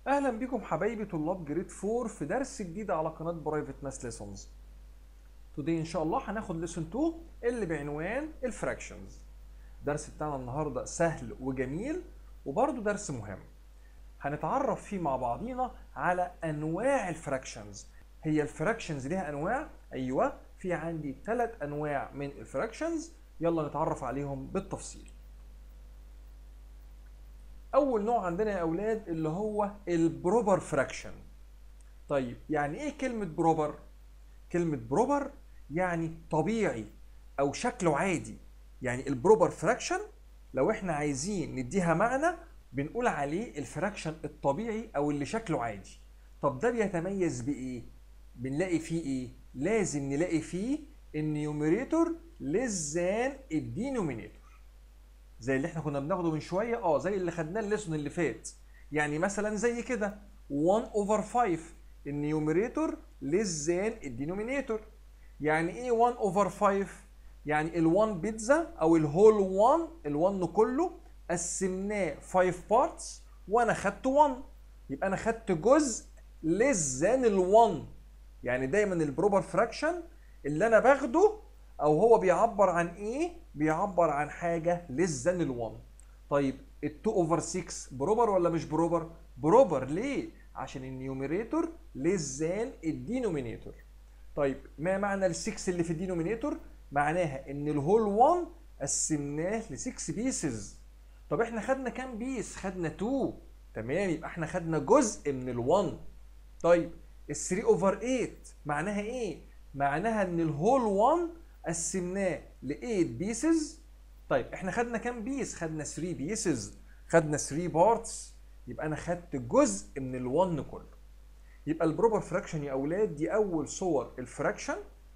اهلا بكم حبايبي طلاب جريد 4 في درس جديد على قناه برايفت ماس ليسونز توداي ان شاء الله هناخد ليسون 2 اللي بعنوان الفراكشنز الدرس بتاعنا النهارده سهل وجميل وبرضه درس مهم هنتعرف فيه مع بعضينا على انواع الفراكشنز هي الفراكشنز ليها انواع ايوه في عندي ثلاث انواع من الفراكشنز يلا نتعرف عليهم بالتفصيل اول نوع عندنا يا اولاد اللي هو البروبر فراكشن طيب يعني ايه كلمه بروبر كلمه بروبر يعني طبيعي او شكله عادي يعني البروبر فراكشن لو احنا عايزين نديها معنى بنقول عليه الفراكشن الطبيعي او اللي شكله عادي طب ده بيتميز بايه بنلاقي فيه ايه لازم نلاقي فيه النيوميريتور للزان الدينومينيتور زي اللي احنا كنا بناخده من شويه اه زي اللي خدناه الليسون اللي فات يعني مثلا زي كده 1 اوفر 5 النيوميريتور للزان الدينومينيتور يعني ايه 1 اوفر 5 يعني ال1 بيتزا او الهول 1 ال1 كله قسمناه 5 بارتس وانا خدت 1 يبقى انا خدت جزء للزان ال1 يعني دايما البروبر فراكشن اللي انا باخده او هو بيعبر عن ايه بيعبر عن حاجه للزن ال1 طيب ال2 اوفر 6 بروبر ولا مش بروبر بروبر ليه عشان النيوميريتور للزان الدينومينيتور طيب ما معنى ال6 اللي في الدينومينيتور معناها ان الهول 1 قسمناه ل 6 بيسز طب احنا خدنا كام بيس خدنا 2 تمام يبقى احنا خدنا جزء من ال1 طيب ال 3 اوفر 8 معناها ايه معناها ان الهول 1 قسمناه ل 8 بيسز طيب احنا خدنا كام بيس خدنا 3 بيسز خدنا 3 بارتس يبقى انا خدت جزء من ال1 كله يبقى البروبر فراكشن يا اولاد دي اول صور الفراكشن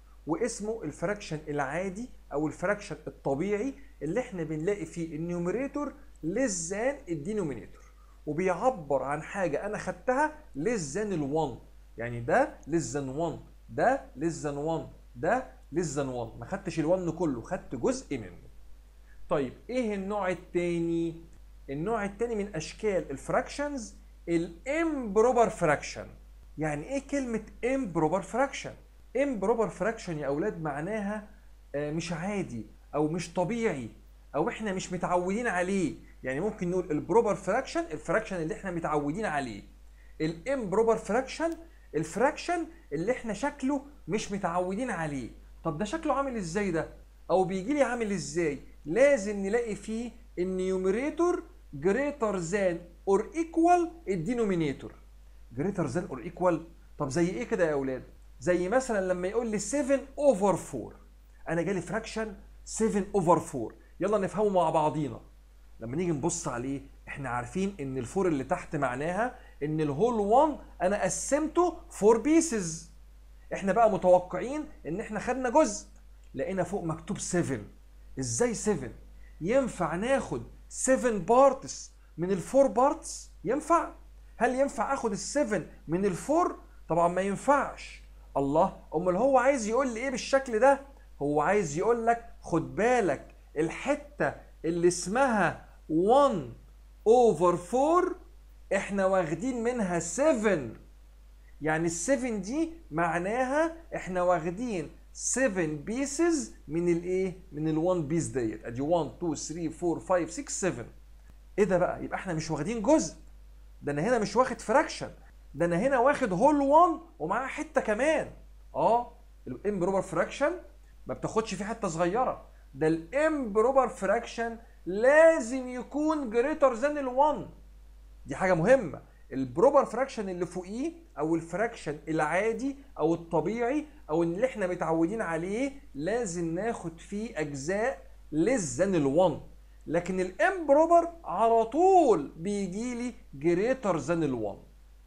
واسمه الفراكشن العادي او الفراكشن الطبيعي اللي احنا بنلاقي فيه النيوميريتور للزان الدينومينيتور وبيعبر عن حاجه انا خدتها للزان ال1 يعني ده للزان 1 ده للزان 1 ده للزان 1 ما خدتش ال1 كله خدت جزء منه طيب ايه النوع التاني النوع التاني من اشكال الفراكشنز الامبروبر فراكشن يعني ايه كلمه امبروبر فراكشن امبروبر فراكشن يا اولاد معناها آه، مش عادي او مش طبيعي او احنا مش متعودين عليه يعني ممكن نقول البروبر فراكشن الفراكشن اللي احنا متعودين عليه الامبروبر فراكشن الفراكشن اللي احنا شكله مش متعودين عليه طب ده شكله عامل ازاي ده او بيجي لي عامل ازاي لازم نلاقي فيه النيوميريتور جريتر ذان اور ايكوال الدينومينيتور جريتر ذان اور ايكوال طب زي ايه كده يا اولاد زي مثلا لما يقول لي 7 اوفر 4 انا جالي فراكشن 7 اوفر 4 يلا نفهمه مع بعضينا لما نيجي نبص عليه احنا عارفين ان الفور اللي تحت معناها ان الهول 1 انا قسمته 4 بيسز احنا بقى متوقعين ان احنا خدنا جزء لقينا فوق مكتوب 7 ازاي 7 ينفع ناخد 7 بارتس من الفور بارتس ينفع هل ينفع اخد ال7 من الفور طبعا ما ينفعش الله امال هو عايز يقول لي ايه بالشكل ده هو عايز يقول لك خد بالك الحته اللي اسمها 1 اوفر 4 احنا واخدين منها 7 يعني ال7 دي معناها احنا واخدين 7 بيسز من الايه من ال1 بيس ديت ادي 1 2 3 4 5 6 7 ايه ده بقى يبقى احنا مش واخدين جزء ده انا هنا مش واخد فراكشن ده انا هنا واخد هول 1 ومعاه حته كمان اه الامبروبر فراكشن ما بتاخدش فيه حته صغيره ده الامبروبر فراكشن لازم يكون جريتر ذان ال1 دي حاجه مهمه البروبر فراكشن اللي فوقيه او الفراكشن العادي او الطبيعي او اللي احنا متعودين عليه لازم ناخد فيه اجزاء للزن ال1 لكن الامبروبر على طول بيجي لي جريتر ذان ال1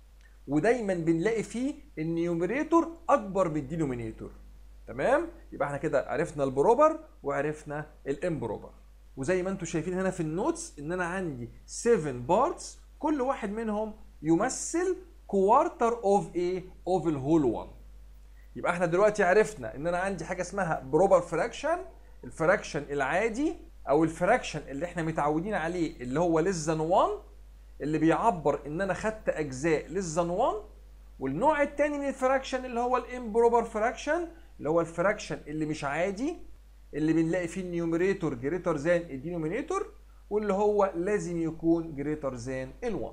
ودايما بنلاقي فيه النيوميريتور اكبر من الدينومينيتور تمام يبقى احنا كده عرفنا البروبر وعرفنا الامبروبر وزي ما انتم شايفين هنا في النوتس ان انا عندي 7 بارتس كل واحد منهم يمثل كوارتر اوف ايه اوف الهول 1 يبقى احنا دلوقتي عرفنا ان انا عندي حاجه اسمها بروبر فراكشن الفراكشن العادي او الفراكشن اللي احنا متعودين عليه اللي هو ليس ذان 1 اللي بيعبر ان انا خدت اجزاء less than 1 والنوع الثاني من الفراكشن اللي هو الامبروبر فراكشن اللي هو الفراكشن اللي مش عادي اللي بنلاقي فيه النيوميريتور جريتر ذان الدينومينيتور واللي هو لازم يكون جريتر ذان ال1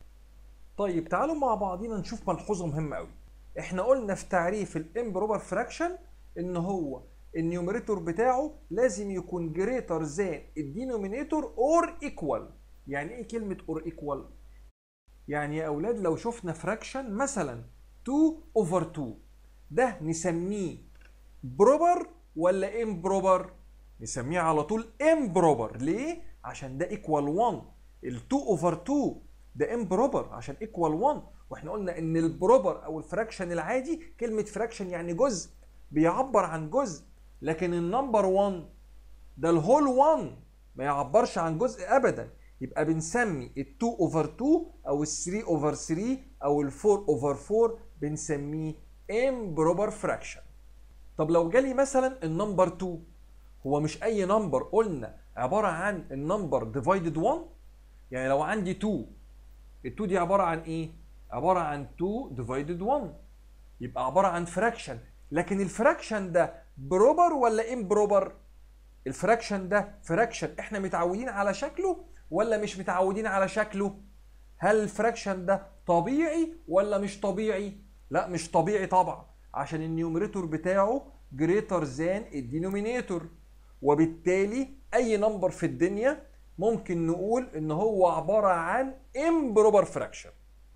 طيب تعالوا مع بعضينا نشوف ملحوظه مهمه قوي احنا قلنا في تعريف الامبروبر فراكشن ان هو النيوميريتور بتاعه لازم يكون جريتر ذان الدينومينيتور اور ايكوال يعني ايه كلمه اور ايكوال يعني يا اولاد لو شفنا فراكشن مثلا 2 اوفر 2 ده نسميه بروبر ولا امبروبر نسميه على طول امبروبر ليه عشان ده ايكوال 1 ال 2 اوفر 2 ده امبروبر عشان ايكوال 1 واحنا قلنا ان البروبر او الفراكشن العادي كلمه فراكشن يعني جزء بيعبر عن جزء لكن النمبر 1 ده الهول 1 ما يعبرش عن جزء ابدا يبقى بنسمي ال 2 اوفر 2 او ال 3 اوفر 3 او ال 4 اوفر 4 بنسميه امبروبر فراكشن طب لو جالي مثلا النمبر 2 هو مش اي نمبر قلنا عباره عن النمبر ديفايدد 1 يعني لو عندي 2 ال 2 دي عباره عن ايه عباره عن 2 ديفايدد 1 يبقى عباره عن فراكشن لكن الفراكشن ده بروبر ولا امبروبر الفراكشن ده فراكشن احنا متعودين على شكله ولا مش متعودين على شكله هل الفراكشن ده طبيعي ولا مش طبيعي لا مش طبيعي طبعا عشان النيوميريتور بتاعه جريتر ذان الدينومينيتور وبالتالي اي نمبر في الدنيا ممكن نقول ان هو عباره عن امبروبر فراكشن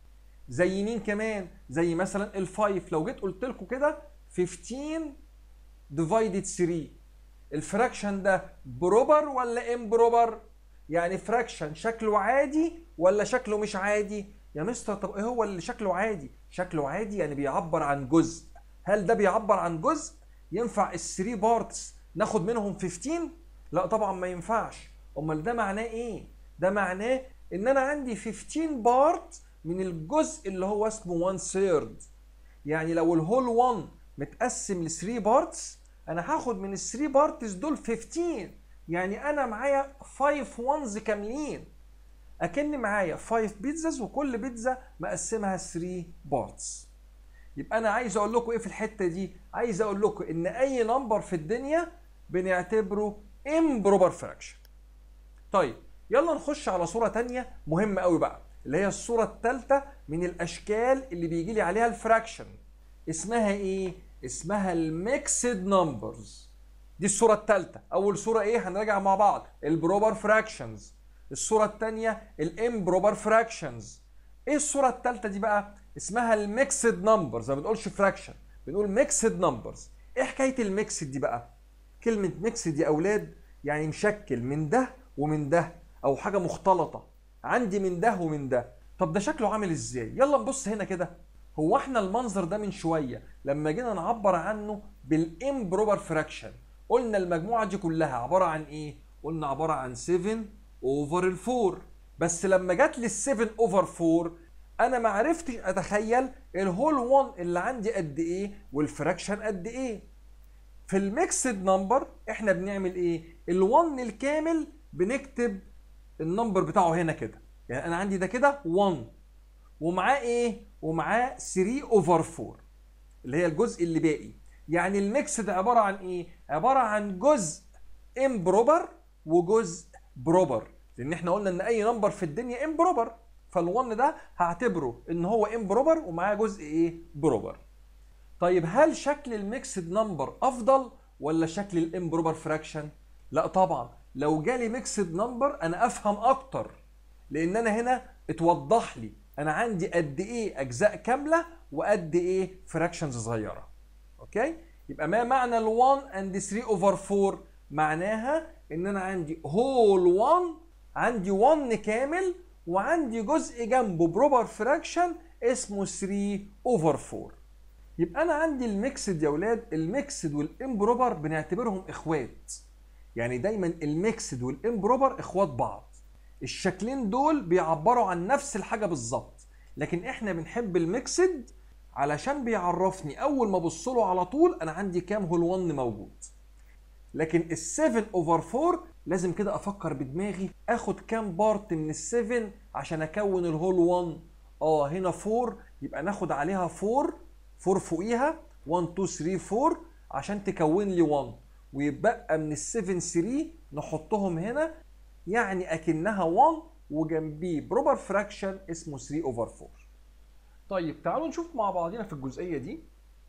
زي مين كمان زي مثلا الفايف لو جيت قلت لكم كده 15 ديفايدد 3 الفراكشن ده بروبر ولا امبروبر يعني فراكشن شكله عادي ولا شكله مش عادي يا مستر طب ايه هو اللي شكله عادي شكله عادي يعني بيعبر عن جزء هل ده بيعبر عن جزء ينفع ال3 بارتس ناخد منهم 15 لا طبعا ما ينفعش امال ده معناه ايه ده معناه ان انا عندي 15 بارت من الجزء اللي هو اسمه 1 ثيرد يعني لو الهول 1 متقسم ل 3 بارتس انا هاخد من ال 3 بارتس دول 15 يعني انا معايا 5 وانز كاملين اكن معايا 5 بيتزاز وكل بيتزا مقسمها 3 بارتس يبقى انا عايز اقول لكم ايه في الحته دي عايز اقول لكم ان اي نمبر في الدنيا بنعتبره امبروبر فراكشن طيب يلا نخش على صوره تانية مهمه قوي بقى اللي هي الصوره الثالثه من الاشكال اللي بيجي لي عليها الفراكشن اسمها ايه اسمها الميكسد نمبرز دي الصوره الثالثه اول صوره ايه هنراجع مع بعض البروبر فراكشنز الصوره الثانيه الامبروبر فراكشنز ايه الصوره الثالثه دي بقى اسمها الميكسد نمبرز ما بنقولش فراكشن بنقول ميكسد نمبرز ايه حكايه الميكسد دي بقى كلمه ميكسد يا اولاد يعني مشكل من ده ومن ده او حاجه مختلطه عندي من ده ومن ده طب ده شكله عامل ازاي يلا نبص هنا كده هو احنا المنظر ده من شويه لما جينا نعبر عنه بالامبروبر فراكشن قلنا المجموعه دي كلها عباره عن ايه قلنا عباره عن 7 اوفر الفور بس لما جت لل 7 اوفر 4 انا ما عرفتش اتخيل الهول 1 اللي عندي قد ايه والفراكشن قد ايه في الميكسد نمبر احنا بنعمل ايه ال1 الكامل بنكتب النمبر بتاعه هنا كده يعني انا عندي ده كده 1 ومعاه ايه ومعاه 3 اوفر 4 اللي هي الجزء اللي باقي يعني الميكسد عباره عن ايه عباره عن جزء امبروبر وجزء بروبر لان احنا قلنا ان اي نمبر في الدنيا امبروبر فال1 ده هعتبره ان هو امبروبر ومعاه جزء ايه بروبر طيب هل شكل الميكسد نمبر افضل ولا شكل الامبروبر فراكشن لا طبعا لو جالي ميكسد نمبر انا افهم اكتر لان انا هنا اتوضح لي انا عندي قد ايه اجزاء كامله وقد ايه فراكشنز صغيره اوكي يبقى ما معنى ال1 اند 3 اوفر 4 معناها ان انا عندي هول 1 عندي 1 كامل وعندي جزء جنبه بروبر فراكشن اسمه 3 اوفر 4 يبقى انا عندي الميكسد يا ولاد الميكسد والامبروبر بنعتبرهم اخوات يعني دايما الميكسد والامبروبر اخوات بعض الشكلين دول بيعبروا عن نفس الحاجه بالظبط لكن احنا بنحب الميكسد علشان بيعرفني اول ما ابص له على طول انا عندي كام هول 1 موجود لكن ال 7 اوفر 4 لازم كده افكر بدماغي اخد كام بارت من ال 7 عشان اكون الهول 1 اه هنا 4 يبقى ناخد عليها 4 4 فوقيها 1 2 3 4 عشان تكون لي 1 ويبقى من ال 7 3 نحطهم هنا يعني اكنها 1 وجنبيه بروبر فراكشن اسمه 3 اوفر 4 طيب تعالوا نشوف مع بعضينا في الجزئيه دي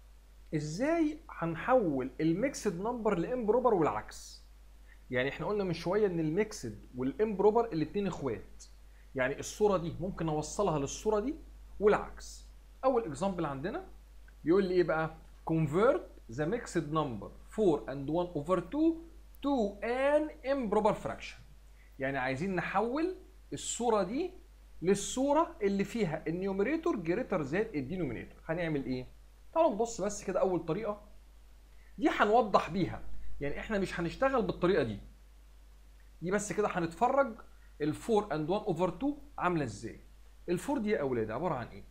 ازاي هنحول الميكسد نمبر لامبروبر والعكس يعني احنا قلنا من شويه ان الميكسد والامبروبر الاثنين اخوات يعني الصوره دي ممكن اوصلها للصوره دي والعكس اول اكزامبل عندنا بيقول لي ايه بقى convert the mixed number 4 and 1 over 2 to an improper fraction يعني عايزين نحول الصوره دي للصوره اللي فيها النيوميريتور جريتر زائد الدينومينيتور هنعمل ايه تعالوا نبص بس كده اول طريقه دي هنوضح بيها يعني احنا مش هنشتغل بالطريقه دي دي بس كده هنتفرج ال 4 اند 1 اوفر 2 عامله ازاي ال 4 دي يا اولاد عباره عن ايه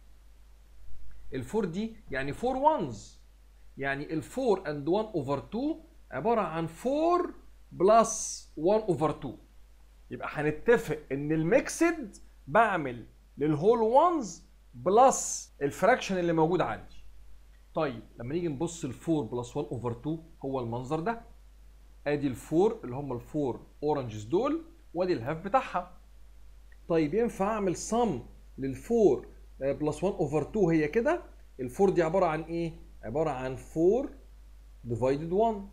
ال 4 دي يعني 4 وانز يعني ال 4 اند 1 اوفر 2 عباره عن 4 بلس 1 اوفر 2 يبقى هنتفق ان الميكسد بعمل للهول وانز بلس الفراكشن اللي موجود عندي طيب لما نيجي نبص ال 4 بلس 1 اوفر 2 هو المنظر ده ادي ال 4 اللي هم ال 4 اورنجز دول وادي الهاف بتاعها طيب ينفع اعمل صم لل 4 بلس 1 اوفر 2 هي كده ال 4 دي عباره عن ايه عباره عن 4 ديفايدد 1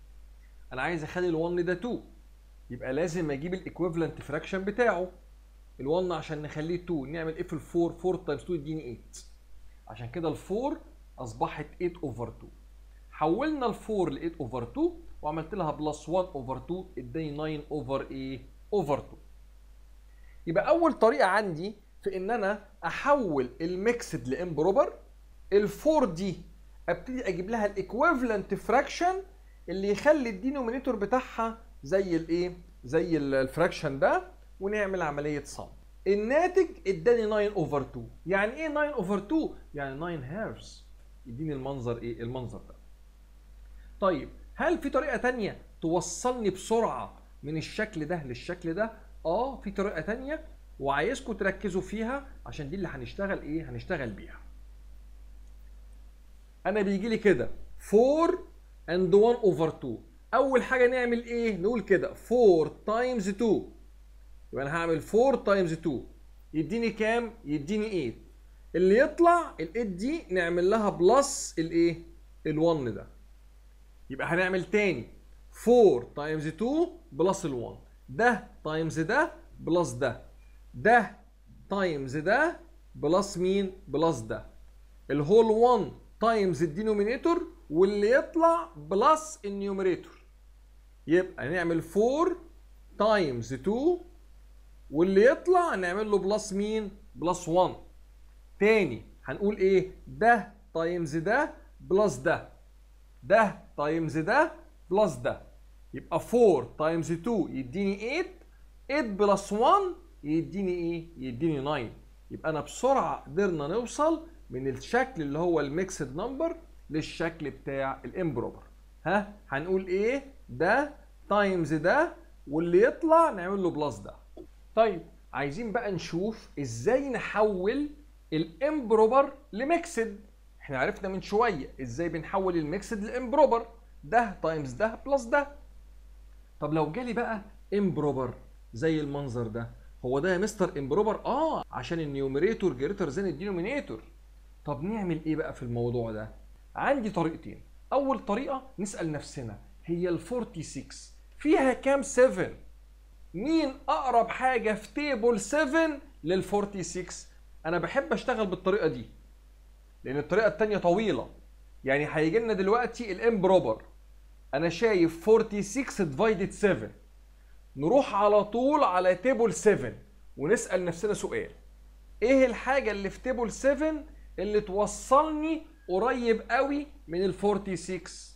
انا عايز اخلي ال 1 ده 2 يبقى لازم اجيب الايكويفالنت فراكشن بتاعه ال 1 عشان نخليه 2 نعمل ايه في ال 4 4 تايمز 2 يديني 8 عشان كده ال 4 اصبحت 8 اوفر 2 حولنا ال 4 ل 8 اوفر 2 وعملت لها بلس 1 اوفر 2 اداني 9 اوفر ايه اوفر 2 يبقى اول طريقه عندي في ان انا احول الميكسد لامبروبر ال 4 دي ابتدي اجيب لها الايكويفالنت فراكشن اللي يخلي الدينومينيتور بتاعها زي الايه زي الفراكشن ده ونعمل عمليه صم الناتج اداني 9 اوفر 2 يعني ايه 9 اوفر 2 يعني 9 هيرز يديني المنظر ايه المنظر ده طيب هل في طريقه تانية توصلني بسرعه من الشكل ده للشكل ده اه في طريقه تانية وعايزكم تركزوا فيها عشان دي اللي هنشتغل ايه هنشتغل بيها انا بيجي لي كده 4 and 1 over 2 اول حاجه نعمل ايه نقول كده 4 times 2 يبقى انا هعمل 4 times 2 يديني كام يديني 8 اللي يطلع ال 8 دي نعمل لها بلس الايه ال1 ده يبقى هنعمل تاني 4 times 2 بلس ال1 ده تايمز ده بلس ده ده تايمز ده بلس مين بلس ده الهول 1 تايمز الدينومينيتور واللي يطلع بلس النيوميريتور يبقى نعمل 4 تايمز 2 واللي يطلع نعمل له بلس مين بلس 1 تاني هنقول ايه ده تايمز ده بلس ده ده تايمز ده بلس ده يبقى 4 تايمز 2 يديني 8 8 بلس 1 يديني ايه يديني 9 يبقى انا بسرعه قدرنا نوصل من الشكل اللي هو الميكسد نمبر للشكل بتاع الامبروبر ها هنقول ايه ده تايمز ده واللي يطلع نعمل له بلس ده طيب عايزين بقى نشوف ازاي نحول الامبروبر لميكسد احنا عرفنا من شويه ازاي بنحول الميكسد لامبروبر ده تايمز ده بلس ده طب لو جالي بقى امبروبر زي المنظر ده هو ده يا مستر امبروبر اه عشان النيوميريتور جريتر زين الدينومينيتور طب نعمل ايه بقى في الموضوع ده عندي طريقتين اول طريقه نسال نفسنا هي ال 46 فيها كام 7 مين اقرب حاجه في تيبل 7 لل 46 انا بحب اشتغل بالطريقه دي لان الطريقه الثانيه طويله يعني هيجي لنا دلوقتي الامبروبر انا شايف 46 ديفايدد 7 نروح على طول على تيبل 7 ونسال نفسنا سؤال ايه الحاجه اللي في تيبل 7 اللي توصلني قريب قوي من ال 46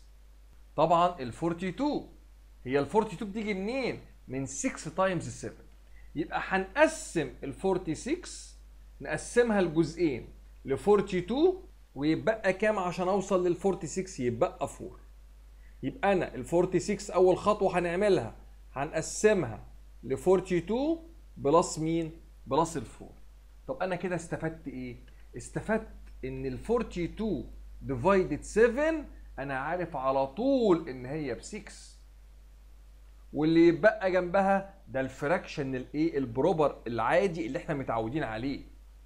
طبعا ال 42 هي ال 42 بتيجي منين من 6 تايمز 7 يبقى هنقسم ال 46 نقسمها لجزئين ل 42 ويبقى كام عشان اوصل لل 46 يبقى 4 يبقى انا ال 46 اول خطوه هنعملها هنقسمها ل 42 بلس مين بلس ال 4 طب انا كده استفدت ايه استفدت ان ال 42 ديفايدد 7 انا عارف على طول ان هي ب 6 واللي يبقى جنبها ده الفراكشن الايه البروبر العادي اللي احنا متعودين عليه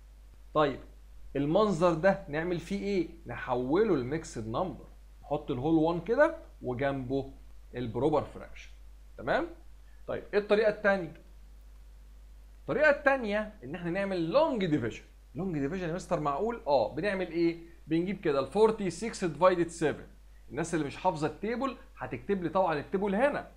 طيب المنظر ده نعمل فيه ايه نحوله لميكسد نمبر نحط الهول 1 كده وجنبه البروبر فراكشن تمام طيب ايه الطريقه الثانيه الطريقه الثانيه ان احنا نعمل لونج ديفيجن لونج ديفيجن يا مستر معقول اه بنعمل ايه بنجيب كده ال 46 ديفايدد 7 الناس اللي مش حافظه التيبل هتكتب لي طبعا التيبل هنا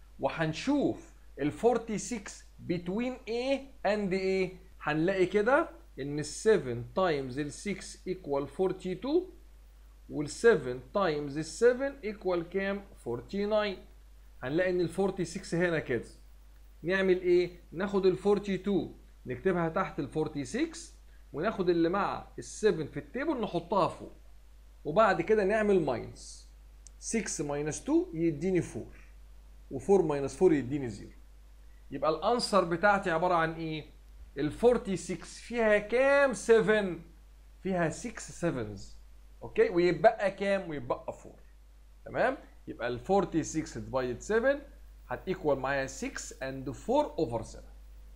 وهنشوف ال 46 between A and A هنلاقي كده ان ال 7 تايمز ال 6 equal 42 وال 7 تايمز ال 7 equal كام 49 هنلاقي ان ال 46 هنا كده نعمل ايه ناخد ال 42 نكتبها تحت ال 46 وناخد اللي مع ال 7 في التيبل نحطها فوق وبعد كده نعمل ماينس 6 ماينس 2 يديني 4 و4 ماينس 4 يديني 0 يبقى الانسر بتاعتي عباره عن ايه ال 46 فيها كام 7 فيها 6 سيفنز اوكي ويبقى كام ويبقى 4 تمام يبقى ال 46 ديفايدد 7 هتيكوال معايا 6 اند 4 اوفر 7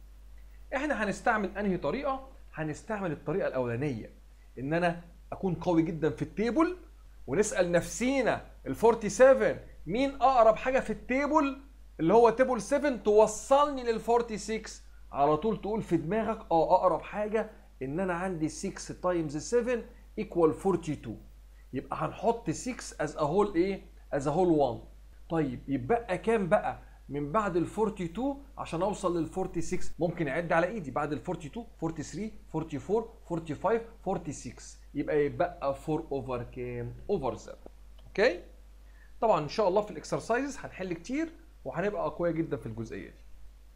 احنا هنستعمل انهي طريقه هنستعمل الطريقه الاولانيه ان انا اكون قوي جدا في التيبل ونسال نفسينا ال 47 مين اقرب حاجه في التيبل اللي هو تيبل 7 توصلني لل 46 على طول تقول في دماغك اه اقرب حاجه ان انا عندي 6 تايمز 7 ايكوال 42 يبقى هنحط 6 از ا هول ايه از ا هول 1 طيب يبقى كام بقى من بعد ال 42 عشان اوصل لل 46 ممكن اعد على ايدي بعد ال 42 43 44 45 46 يبقى يبقى 4 اوفر كام اوفر 7 اوكي طبعا ان شاء الله في الاكسرسايزز هنحل كتير وهنبقى اقوياء جدا في الجزئيه دي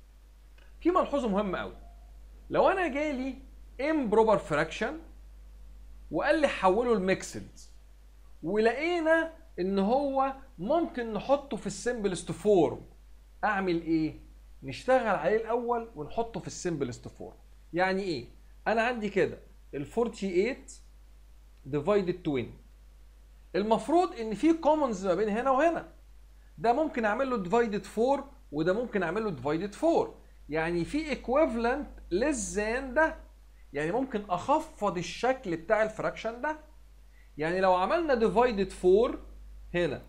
في ملحوظه مهمه قوي لو انا جالي امبروبر فراكشن وقال لي حوله لميكسد ولقينا ان هو ممكن نحطه في السمبلست فورم اعمل ايه نشتغل عليه الاول ونحطه في السمبلست فورم يعني ايه انا عندي كده ال 48 ديفايدد 20 المفروض ان في كومنز ما بين هنا وهنا ده ممكن اعمل له ديفايدد 4 وده ممكن اعمل له ديفايدد 4 يعني في ايكويفالنت للزان ده يعني ممكن اخفض الشكل بتاع الفراكشن ده يعني لو عملنا ديفايدد 4 هنا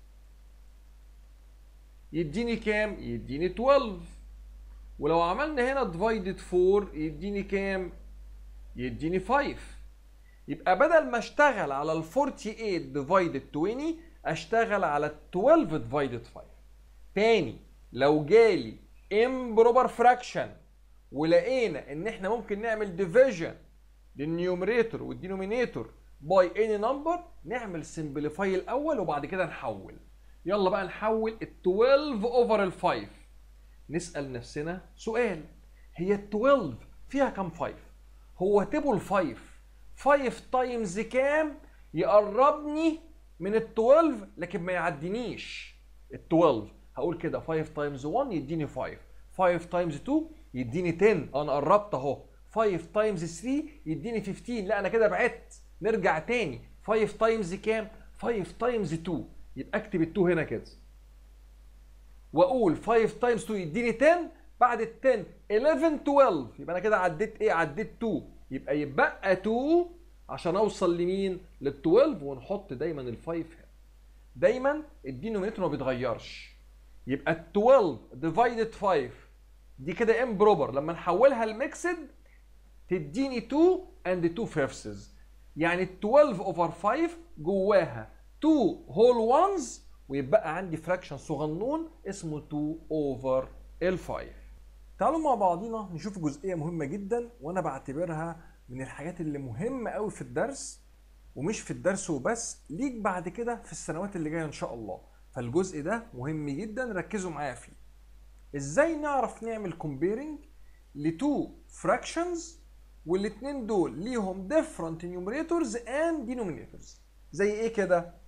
يديني كام يديني 12 ولو عملنا هنا ديفايدد 4 يديني كام يديني 5 يبقى بدل ما اشتغل على ال 48 ديفايدد 20 اشتغل على ال 12 ديفايدد 5 تاني لو جالي امبروبر فراكشن ولقينا ان احنا ممكن نعمل ديفيجن للنيومريتور والدينومينيتور باي اني نمبر نعمل سمبليفاي الاول وبعد كده نحول يلا بقى نحول ال 12 اوفر ال 5 نسال نفسنا سؤال هي ال 12 فيها كام 5 هو تيبل 5 5 تايمز كام يقربني من ال 12 لكن ما يعدينيش ال 12 هقول كده 5 تايمز 1 يديني 5 5 تايمز 2 يديني 10 انا قربت اهو 5 تايمز 3 يديني 15 لا انا كده بعدت نرجع تاني 5 تايمز كام 5 تايمز 2 يبقى اكتب ال 2 هنا كده واقول 5 تايمز 2 يديني 10 بعد ال 10 11 12 يبقى انا كده عديت ايه عديت 2 يبقى يبقى 2 عشان اوصل لمين لل 12 ونحط دايما ال 5 هنا دايما الدينومينيتور ما بيتغيرش يبقى ال 12 ديفايدد 5 دي كده امبروبر لما نحولها لميكسد تديني 2 اند 2 فيفثز يعني ال 12 اوفر 5 جواها 2 هول وانز ويبقى عندي فراكشن صغنون اسمه 2 اوفر ال 5 تعالوا مع بعضينا نشوف جزئيه مهمه جدا وانا بعتبرها من الحاجات اللي مهمه قوي في الدرس ومش في الدرس وبس ليك بعد كده في السنوات اللي جايه ان شاء الله فالجزء ده مهم جدا ركزوا معايا فيه ازاي نعرف نعمل كومبيرنج لتو فراكشنز والاثنين دول ليهم different numerators and denominators زي ايه كده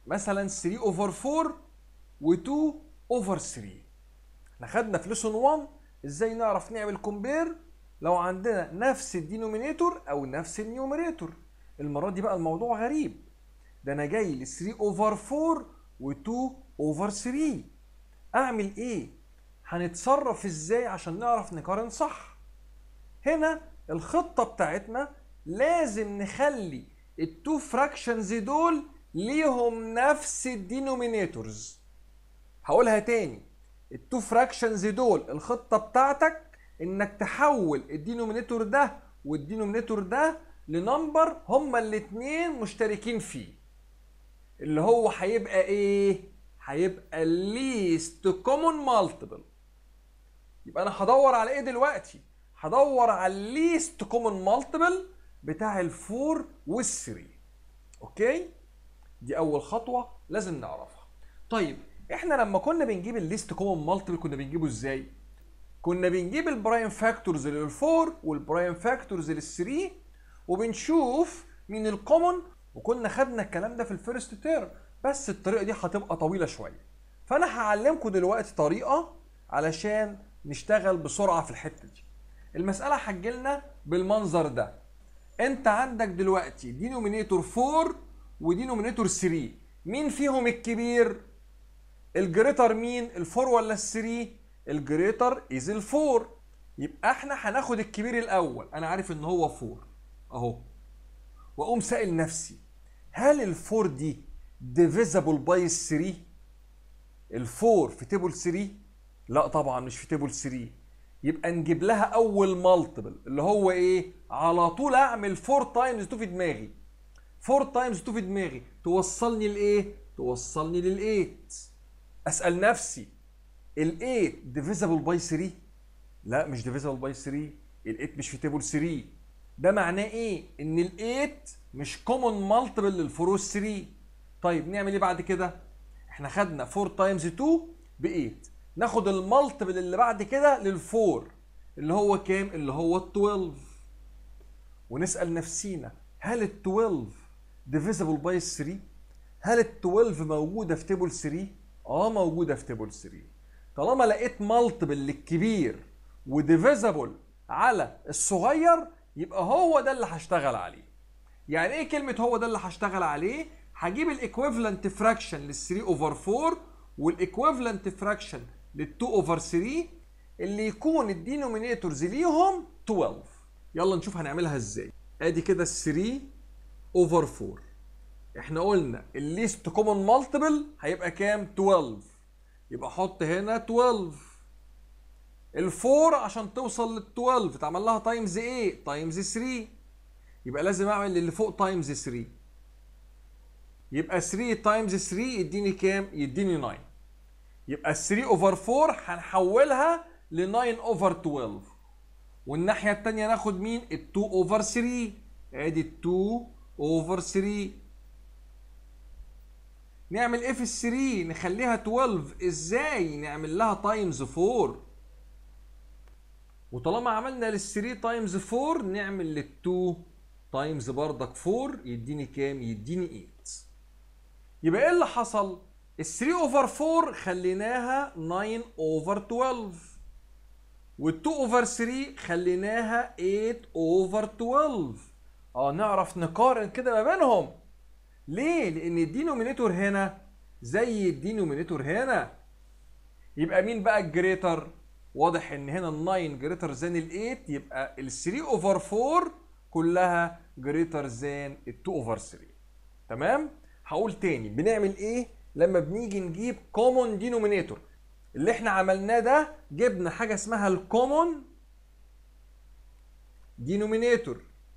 مثلا 3 اوفر 4 و2 اوفر 3 احنا خدنا في ليسون 1 ازاي نعرف نعمل كومبير لو عندنا نفس الدينومينيتور او نفس النيوميريتور المره دي بقى الموضوع غريب ده انا جاي ل 3 اوفر 4 و2 اوفر 3 اعمل ايه هنتصرف ازاي عشان نعرف نقارن صح هنا الخطه بتاعتنا لازم نخلي التو فراكشنز دول ليهم نفس الدينومينيتورز هقولها تاني التو فراكشنز دول الخطه بتاعتك انك تحول الدينومينيتور ده والدينومينيتور ده لنمبر هما الاتنين مشتركين فيه اللي هو هيبقى ايه هيبقى least common multiple يبقى انا هدور على ايه دلوقتي هدور على least common multiple بتاع الفور والثري اوكي دي اول خطوه لازم نعرفها طيب احنا لما كنا بنجيب الليست كومن مالتيبل كنا بنجيبه ازاي كنا بنجيب البرايم فاكتورز للفور والبرايم فاكتورز للثري وبنشوف مين الكومن وكنا خدنا الكلام ده في الفيرست تيرم بس الطريقه دي هتبقى طويله شويه فانا هعلمكم دلوقتي طريقه علشان نشتغل بسرعه في الحته دي المساله هتجيلنا بالمنظر ده انت عندك دلوقتي دينومينيتور 4 ودينومينيتور 3 مين فيهم الكبير الجريتر مين الفور ولا الثري الجريتر از الفور يبقى احنا هناخد الكبير الاول انا عارف ان هو 4 اهو واقوم سائل نفسي هل الفور دي ديفيزابل باي 3 الفور في تيبل 3 لا طبعا مش في تيبل 3 يبقى نجيب لها اول مالتيبل اللي هو ايه على طول اعمل 4 تايمز 2 في دماغي 4 تايمز 2 في دماغي توصلني لايه توصلني لل 8 اسال نفسي ال 8 ديفيزابل باي 3 لا مش ديفيزابل باي 3 ال 8 مش في تيبل 3 ده معناه ايه ان ال 8 مش كومن مالتيبل للفور وال 3 طيب نعمل ايه بعد كده احنا خدنا 4 تايمز 2 ب 8 ناخد المالتيبل اللي بعد كده للفور اللي هو كام اللي هو ال 12 ونسال نفسينا هل ال 12 ديفيزابل باي 3 هل ال 12 موجوده في تيبل 3 اه موجوده في تيبل 3 طالما لقيت مالتيبل للكبير وديفيزابل على الصغير يبقى هو ده اللي هشتغل عليه يعني ايه كلمه هو ده اللي هشتغل عليه هجيب الايكويفالنت فراكشن لل 3 اوفر 4 والايكويفالنت فراكشن لل 2 اوفر 3 اللي يكون الدينومينيتورز ليهم 12 يلا نشوف هنعملها ازاي ادي كده ال 3 اوفر 4 احنا قلنا الليست كومن مالتيبل هيبقى كام 12 يبقى حط هنا 12 الفور عشان توصل لل 12 تعمل لها تايمز ايه تايمز 3 يبقى لازم اعمل اللي فوق تايمز 3 يبقى 3 تايمز 3 يديني كام يديني 9 يبقى 3 اوفر 4 هنحولها ل 9 اوفر 12 والناحيه الثانيه ناخد مين ال 2 اوفر 3 ادي ال 2 اوفر 3 نعمل ايه في ال 3 نخليها 12 ازاي نعمل لها تايمز 4 وطالما عملنا لل 3 تايمز 4 نعمل لل 2 تايمز بردك 4 يديني كام يديني 8 يبقى ايه اللي حصل ال 3 اوفر 4 خليناها 9 اوفر 12 وال 2 اوفر 3 خليناها 8 اوفر 12 اه نعرف نقارن كده ما بينهم ليه لان الدينومينيتور هنا زي الدينومينيتور هنا يبقى مين بقى الجريتر واضح ان هنا ال 9 جريتر ذان ال 8 يبقى ال 3 اوفر 4 كلها جريتر ذان ال 2 اوفر 3 تمام هقول تاني بنعمل ايه لما بنيجي نجيب كومون دينومينيتور اللي احنا عملناه ده جبنا حاجه اسمها الكومون دينومينيتور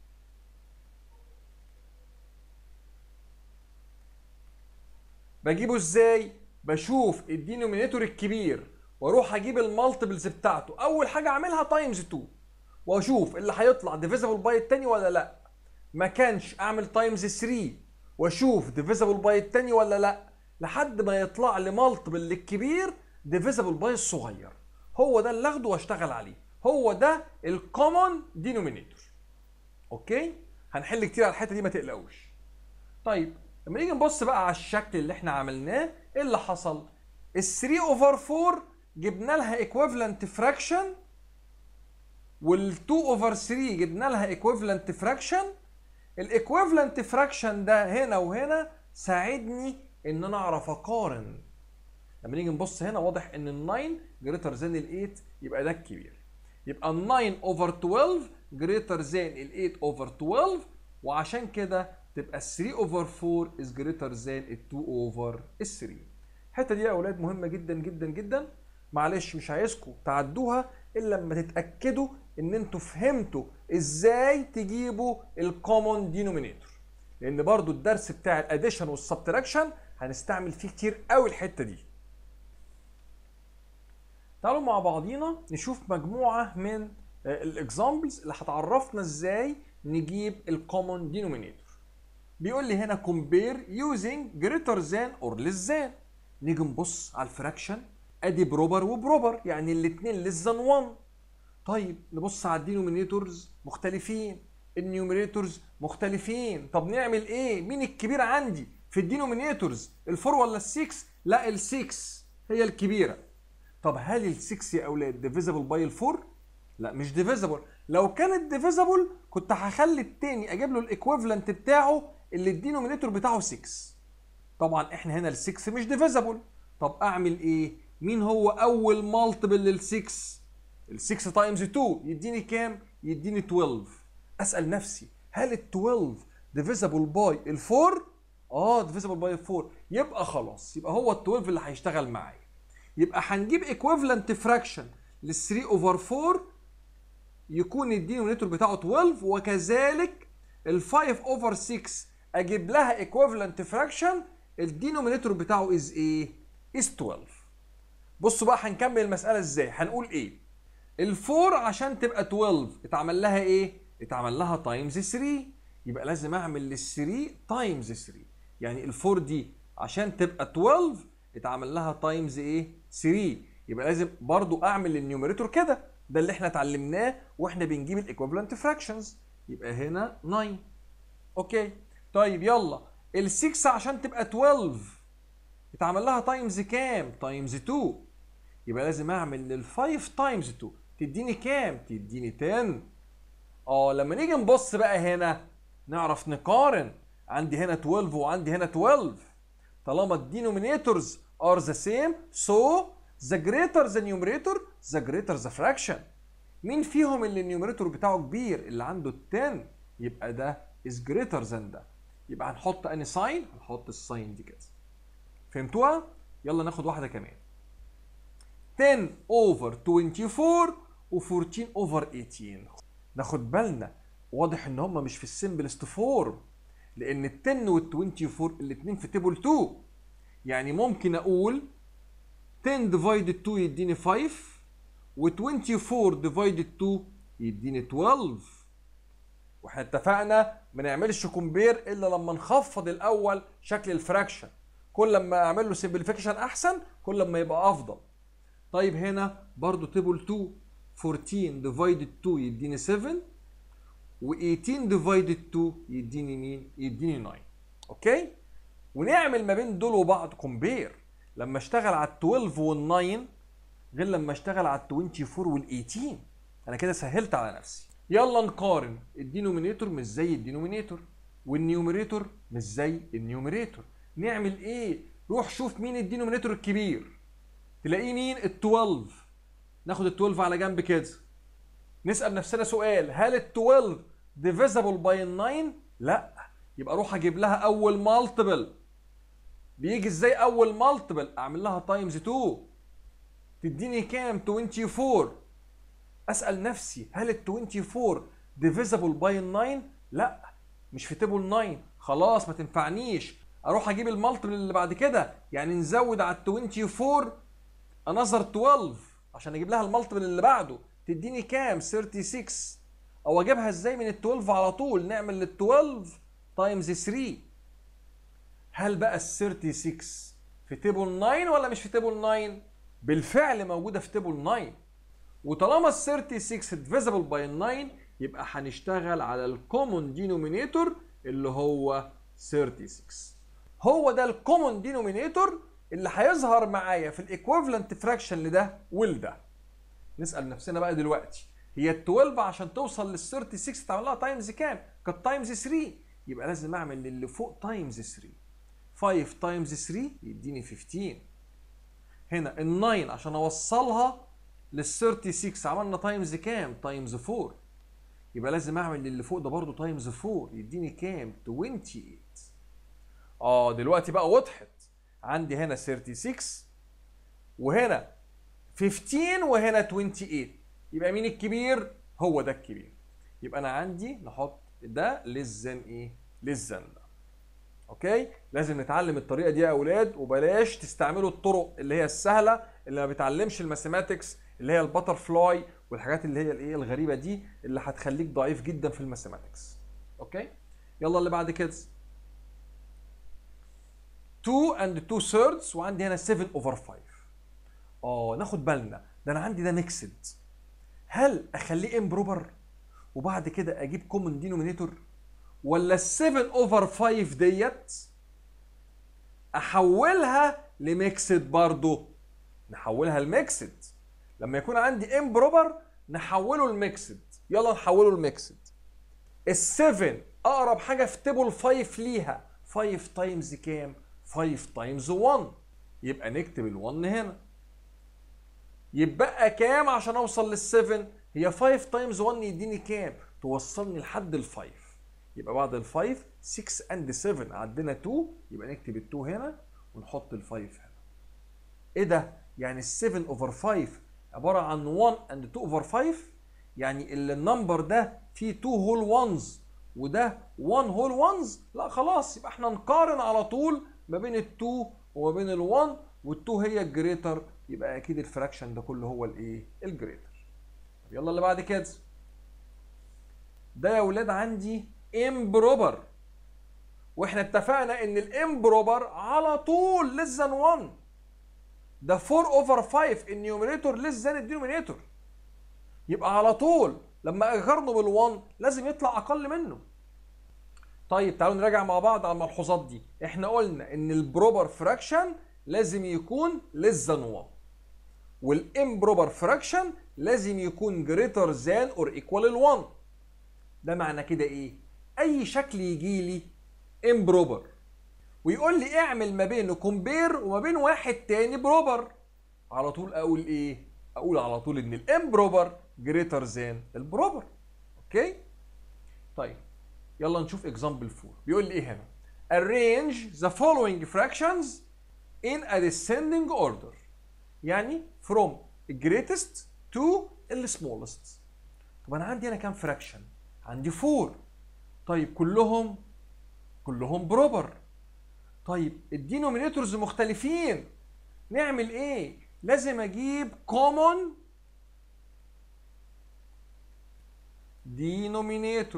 بجيبه ازاي بشوف الدينومينيتور الكبير واروح اجيب المالتيبلز بتاعته اول حاجه اعملها تايمز 2 واشوف اللي هيطلع ديفيزبل باي التاني ولا لا ما كانش اعمل تايمز 3 واشوف ديفيزبل باي التاني ولا لا لحد ما يطلع لي مالتيبل للكبير ديفيزبل باي الصغير هو ده اللي اخده واشتغل عليه هو ده الكومن دينومينيتور اوكي هنحل كتير على الحته دي ما تقلقوش طيب لما نيجي نبص بقى على الشكل اللي احنا عملناه ايه اللي حصل ال 3 اوفر 4 جبنا لها ايكويفالنت فراكشن وال 2 اوفر 3 جبنا لها ايكويفالنت فراكشن الايكويفالنت فراكشن ده هنا وهنا ساعدني ان انا اعرف اقارن لما نيجي نبص هنا واضح ان ال 9 جريتر ذان ال 8 يبقى ده الكبير يبقى ال 9 اوفر 12 جريتر ذان ال 8 اوفر 12 وعشان كده تبقى ال 3 اوفر 4 از جريتر ذان ال 2 اوفر ال 3 الحته دي يا اولاد مهمه جدا جدا جدا معلش مش عايزكم تعدوها الا لما تتاكدوا ان انتوا فهمتوا ازاي تجيبوا الكومون دينومينيتور لان برضو الدرس بتاع الاديشن والسبتراكشن هنستعمل فيه كتير قوي الحته دي تعالوا مع بعضينا نشوف مجموعه من الاكزامبلز اللي هتعرفنا ازاي نجيب الكومون دينومينيتور بيقول لي هنا compare using greater than or less than نيجي نبص على الفراكشن ادي بروبر وبروبر يعني الاثنين less than 1 طيب نبص على الدينومينيتورز مختلفين النيوميريتورز مختلفين طب نعمل ايه مين الكبير عندي في الدينومينيتورز الفور ولا السكس لا السكس هي الكبيره طب هل السكس يا اولاد ديفيزبل باي الفور لا مش ديفيزبل لو كانت ديفيزبل كنت هخلي التاني اجيب له الايكويفالنت بتاعه اللي الدينومينيتور بتاعه 6 طبعا احنا هنا ال6 مش ديفيزبل طب اعمل ايه مين هو اول مالتيبل لل6 ال6 تايمز 2 يديني كام يديني 12 اسال نفسي هل ال 12 ديفيزبل باي ال4 اه ديفيزبل باي ال4 يبقى خلاص يبقى هو ال 12 اللي هيشتغل معايا يبقى هنجيب ايكويفالنت فراكشن لل 3 اوفر 4 يكون الدينومينيتور بتاعه 12 وكذلك ال 5 اوفر 6 اجيب لها ايكويفالنت فراكشن الدينومينيتور بتاعه از ايه؟ از 12 بصوا بقى هنكمل المساله ازاي؟ هنقول ايه؟ ال4 عشان تبقى 12 اتعمل لها ايه؟ اتعمل لها تايمز 3 يبقى لازم اعمل لل 3 تايمز 3 يعني ال4 دي عشان تبقى 12 اتعمل لها تايمز ايه؟ 3 يبقى لازم برضو اعمل للنيوميريتور كده ده اللي احنا اتعلمناه واحنا بنجيب الايكويفالنت فراكشنز يبقى هنا 9 اوكي طيب يلا ال6 عشان تبقى 12 اتعمل لها تايمز كام؟ تايمز 2 يبقى لازم اعمل لل5 تايمز 2 تديني كام؟ تديني 10 اه لما نيجي نبص بقى هنا نعرف نقارن عندي هنا 12 وعندي هنا 12 طالما الدينومينيتورز are the same so the greater the numerator the greater the fraction مين فيهم اللي النيوميريتور بتاعه كبير اللي عنده 10 يبقى ده is greater than ده يبقى هنحط اني ساين هنحط الساين دي كده فهمتوها يلا ناخد واحده كمان 10 over 24 و14 over 18 ناخد بالنا واضح ان هم مش في السمبلست فورم لان ال 10 وال 24 الاثنين في تيبل 2 يعني ممكن اقول 10 divided 2 يديني 5 و 24 divided 2 يديني 12 واحنا اتفقنا ما نعملش كومبير الا لما نخفض الاول شكل الفراكشن كل ما اعمل له سمبليفيكيشن احسن كل ما يبقى افضل طيب هنا برضو تيبل 2 14 divided 2 يديني 7 و18 divided 2 يديني مين؟ يديني 9 اوكي؟ ونعمل ما بين دول وبعض كومبير لما اشتغل على ال 12 وال 9 غير لما اشتغل على ال 24 وال 18 انا كده سهلت على نفسي يلا نقارن الدينومينيتور مش زي الدينومينيتور والنيوميريتور مش زي النيوميريتور نعمل ايه؟ روح شوف مين الدينومينيتور الكبير تلاقيه مين؟ ال 12 ناخد ال 12 على جنب كده نسال نفسنا سؤال هل ال 12 ديفيزبل باي ال 9 لا يبقى اروح اجيب لها اول مالتيبل بيجي ازاي اول مالتيبل اعمل لها تايمز 2 تديني كام 24 اسال نفسي هل ال 24 ديفيزبل باي ال 9 لا مش في تيبل 9 خلاص ما تنفعنيش اروح اجيب المالتيبل اللي بعد كده يعني نزود على ال 24 انذر 12 عشان اجيب لها المالتيبل اللي بعده تديني كام 36 او اجيبها ازاي من ال 12 على طول نعمل ال 12 تايمز 3 هل بقى ال 36 في تيبل 9 ولا مش في تيبل 9 بالفعل موجوده في تيبل 9 وطالما ال 36 ديفيزبل باي ال 9 يبقى هنشتغل على الكومون دينومينيتور اللي هو 36 هو ده الكومون دينومينيتور اللي هيظهر معايا في الايكويفالنت فراكشن لده ولده نسال نفسنا بقى دلوقتي هي ال 12 عشان توصل لل 36 تعمل لها تايمز كام؟ كانت تايمز 3 يبقى لازم اعمل للي فوق تايمز 3 5 تايمز 3 يديني 15 هنا ال 9 عشان اوصلها لل 36 عملنا تايمز كام؟ تايمز 4 يبقى لازم اعمل للي فوق ده برضه تايمز 4 يديني كام؟ 28 اه دلوقتي بقى وضحت عندي هنا 36 وهنا 15 وهنا 28 يبقى مين الكبير؟ هو ده الكبير يبقى انا عندي نحط ده للزن ايه؟ للزن ده اوكي لازم نتعلم الطريقه دي يا اولاد وبلاش تستعملوا الطرق اللي هي السهله اللي ما بتعلمش الماثيماتكس اللي هي الباتر فلاي والحاجات اللي هي الايه الغريبه دي اللي هتخليك ضعيف جدا في الماثيماتكس اوكي يلا اللي بعد كده 2 and 2 thirds وعندي هنا 7 over 5 اه ناخد بالنا ده انا عندي ده ميكسد هل اخليه امبروبر وبعد كده اجيب كومن دينومينيتور ولا ال 7 اوفر 5 ديت احولها لميكسد برضه نحولها لميكسد لما يكون عندي امبروبر نحوله لميكسد يلا نحوله لميكسد ال 7 اقرب حاجه في تيبل 5 ليها 5 تايمز كام 5 تايمز 1 يبقى نكتب ال 1 هنا يبقى كام عشان اوصل لل 7 هي 5 تايمز 1 يديني كام توصلني لحد ال 5 يبقى بعد ال 5 6 اند 7 عندنا 2 يبقى نكتب ال 2 هنا ونحط ال 5 هنا ايه ده يعني ال 7 اوفر 5 عباره عن 1 اند 2 اوفر 5 يعني النمبر ده فيه 2 هول وانز وده 1 هول وانز لا خلاص يبقى احنا نقارن على طول ما بين ال 2 وما بين ال 1 وال 2 هي الجريتر يبقى اكيد الفراكشن ده كله هو الايه الجريتر يلا اللي بعد كده ده يا ولاد عندي امبروبر واحنا اتفقنا ان الامبروبر على طول less than 1 ده 4 اوفر 5 النيوميريتور less than الدينومينيتور يبقى على طول لما اقارنه بال1 لازم يطلع اقل منه طيب تعالوا نراجع مع بعض على الملحوظات دي احنا قلنا ان البروبر فراكشن لازم يكون less than 1 والامبروبر فراكشن لازم يكون greater than or equal ل 1 ده معنى كده ايه اي شكل يجي لي امبروبر ويقول لي اعمل ما بينه كومبير وما بين واحد تاني بروبر على طول اقول ايه اقول على طول ان الامبروبر جريتر ذان البروبر اوكي طيب يلا نشوف اكزامبل 4 بيقول لي ايه هنا arrange the following fractions in a descending order يعني from greatest to the smallest طب انا عندي هنا كام فراكشن عندي 4 طيب كلهم كلهم بروبر طيب الدينومينيتورز مختلفين نعمل ايه لازم اجيب common denominator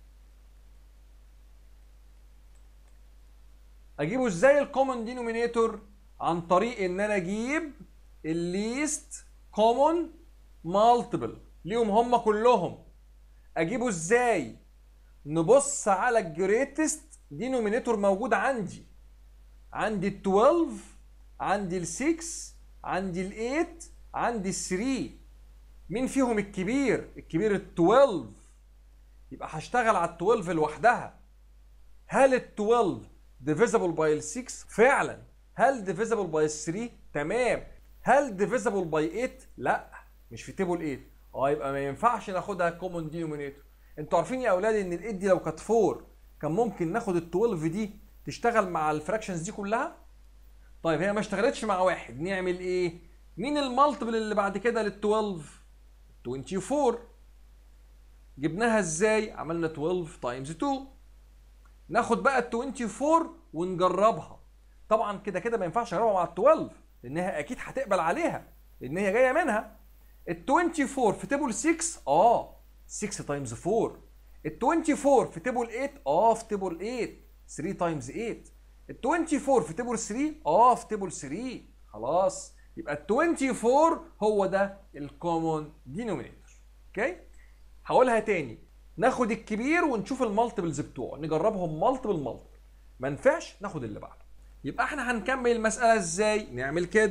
اجيبه ازاي الكومن دينومينيتور عن طريق ان انا اجيب الليست كومن مالتيبل ليهم هم كلهم اجيبه ازاي نبص على الجريتست دينومينيتور موجود عندي عندي ال 12 عندي ال 6 عندي ال 8 عندي ال 3 مين فيهم الكبير الكبير ال 12 يبقى هشتغل على ال 12 لوحدها هل ال 12 divisible by ال 6 فعلا هل divisible by ال 3 تمام هل divisible by 8 لا مش في تيبل 8 اه يبقى ما ينفعش ناخدها كومون دينومينيتور انتوا عارفين يا اولاد ان ال 8 دي لو كانت 4 كان ممكن ناخد ال 12 دي تشتغل مع الفراكشنز دي كلها طيب هي ما اشتغلتش مع واحد نعمل ايه مين المالتيبل اللي بعد كده لل 12 24 جبناها ازاي عملنا 12 تايمز 2 ناخد بقى ال 24 ونجربها طبعا كده كده ما ينفعش اجربها مع ال 12 لانها اكيد هتقبل عليها لان هي جايه منها ال 24 في تيبل 6 اه 6 تايمز 4 ال 24 في تيبل 8 اه في تيبل 8 3 تايمز 8 ال 24 في تيبل 3 اه في تيبل 3 خلاص يبقى ال 24 هو ده الكومون دينومينيتور اوكي هقولها تاني ناخد الكبير ونشوف المالتيبلز بتوعه نجربهم مالتيبل مالتيبل ما نفعش ناخد اللي بعده يبقى احنا هنكمل المساله ازاي نعمل كده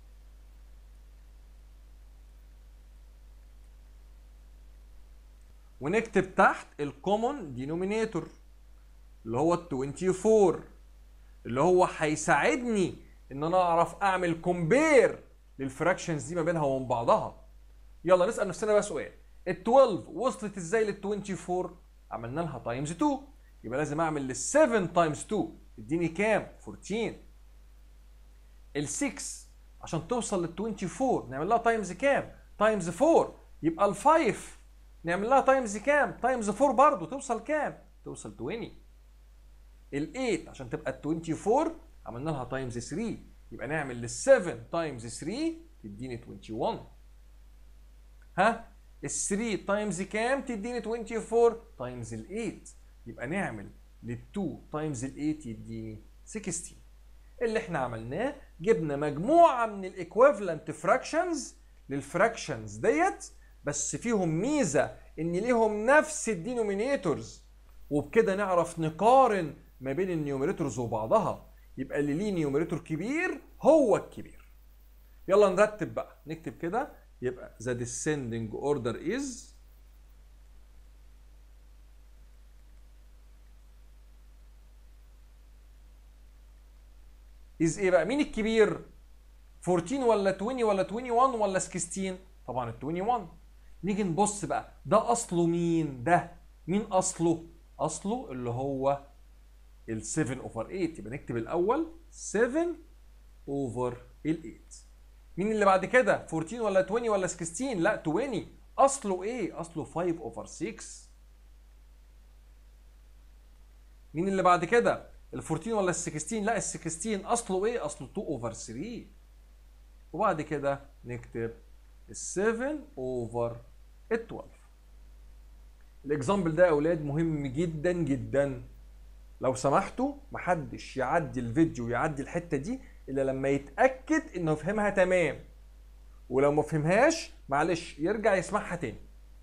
ونكتب تحت الكومون دينومينيتور اللي هو ال 24 اللي هو هيساعدني ان انا اعرف اعمل كومبير للفراكشنز دي ما بينها وبين بعضها يلا نسال نفسنا بقى سؤال ال 12 وصلت ازاي لل 24 عملنا لها تايمز 2 يبقى لازم اعمل لل 7 تايمز 2 اديني كام 14 ال 6 عشان توصل لل 24 نعمل لها تايمز كام تايمز 4 يبقى ال 5 نعمل لها تايمز كام تايمز 4 برضه توصل كام توصل 20 ال 8 عشان تبقى ال 24 عملنا لها تايمز 3 يبقى نعمل لل 7 تايمز 3 تديني 21 ها ال 3 تايمز كام تديني 24 تايمز ال 8 يبقى نعمل لل 2 تايمز ال 8 يديني 16 اللي احنا عملناه جبنا مجموعه من الايكويفالنت فراكشنز للفراكشنز ديت بس فيهم ميزه ان ليهم نفس الدينومينيتورز وبكده نعرف نقارن ما بين النيوميريتورز وبعضها يبقى اللي ليه نيوميريتور كبير هو الكبير يلا نرتب بقى نكتب كده يبقى the descending order is is ايه بقى مين الكبير 14 ولا 20 ولا 21 ولا 16 طبعا ال 21 نيجي نبص بقى ده اصله مين ده مين اصله اصله اللي هو ال 7 اوفر 8 يبقى نكتب الاول 7 اوفر ال 8 مين اللي بعد كده 14 ولا 20 ولا 16 لا 20 اصله ايه اصله 5 اوفر 6 مين اللي بعد كده ال 14 ولا ال 16 لا ال 16 اصله ايه اصله 2 اوفر 3 وبعد كده نكتب ال 7 اوفر ال 12 الاكزامبل ده يا اولاد مهم جدا جدا لو سمحتوا محدش يعدي الفيديو يعدي الحته دي الا لما يتاكد انه فهمها تمام ولو ما فهمهاش معلش يرجع يسمعها تاني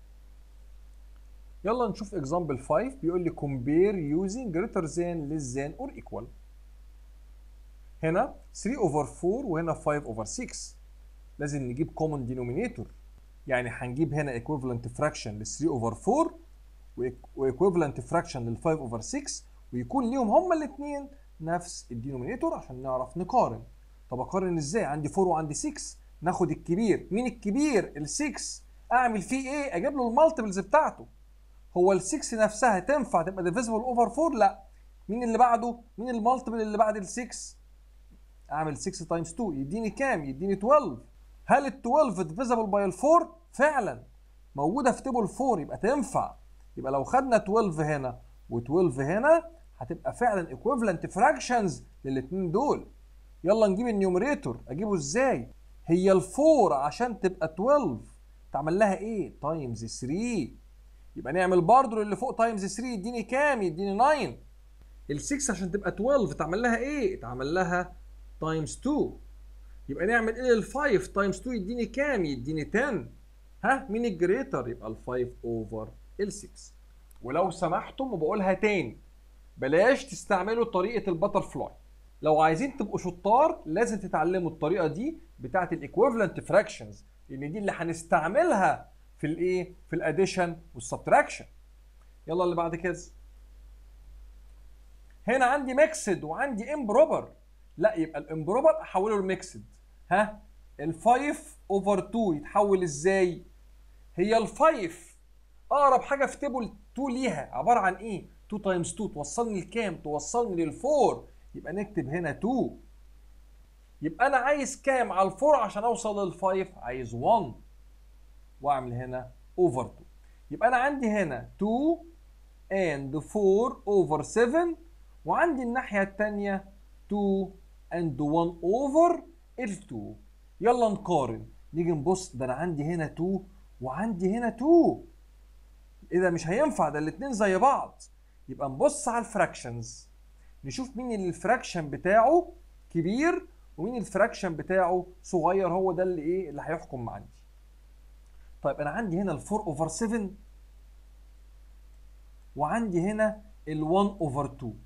يلا نشوف اكزامبل 5 بيقول لي compare using greater than less than or equal هنا 3 over 4 وهنا 5 over 6 لازم نجيب common denominator يعني هنجيب هنا equivalent fraction لل 3 over 4 و equivalent fraction لل 5 over 6 ويكون ليهم هما الاثنين نفس الدينومينيتور عشان نعرف نقارن طب اقارن ازاي عندي 4 وعندي 6 ناخد الكبير مين الكبير ال 6 اعمل فيه ايه اجيب له المالتيبلز بتاعته هو ال 6 نفسها تنفع تبقى ديفيزبل اوفر 4 لا مين اللي بعده مين المالتيبل اللي بعد ال 6 اعمل 6 تايمز 2 يديني كام يديني 12 هل ال 12 ديفيزبل باي ال 4 فعلا موجوده في تيبل 4 يبقى تنفع يبقى لو خدنا 12 هنا و12 هنا هتبقى فعلا ايكويفالنت فراكشنز للاثنين دول يلا نجيب النيوميريتور اجيبه ازاي هي ال4 عشان تبقى 12 تعمل لها ايه تايمز 3 يبقى نعمل برضه اللي فوق تايمز 3 يديني كام يديني 9 ال6 عشان تبقى 12 تعمل لها ايه تعمل لها تايمز 2 يبقى نعمل ايه ال5 تايمز 2 يديني كام يديني 10 ها مين الجريتر يبقى ال5 اوفر ال6 ولو سمحتم وبقولها تاني بلاش تستعملوا طريقه البتر فلاي لو عايزين تبقوا شطار لازم تتعلموا الطريقه دي بتاعه الايكويفالنت فراكشنز لان دي اللي هنستعملها في الايه في الاديشن والسبتراكشن يلا اللي بعد كده هنا عندي ميكسد وعندي امبروبر لا يبقى الامبروبر احوله لميكسد ها ال5 اوفر 2 يتحول ازاي هي ال5 اقرب حاجه في تيبل 2 ليها عباره عن ايه 2 تايمز 2 توصلني لكام توصلني لل4 يبقى نكتب هنا 2 يبقى انا عايز كام على ال4 عشان اوصل لل5 عايز 1 واعمل هنا اوفر 2 يبقى انا عندي هنا 2 and 4 over 7 وعندي الناحيه الثانيه 2 and 1 over ال 2 يلا نقارن نيجي نبص ده انا عندي هنا 2 وعندي هنا 2 ايه ده مش هينفع ده الاثنين زي بعض يبقى نبص على الفراكشنز نشوف مين اللي الفراكشن بتاعه كبير ومين الفراكشن بتاعه صغير هو ده اللي ايه اللي هيحكم عندي طيب انا عندي هنا ال 4 اوفر 7 وعندي هنا ال 1 اوفر 2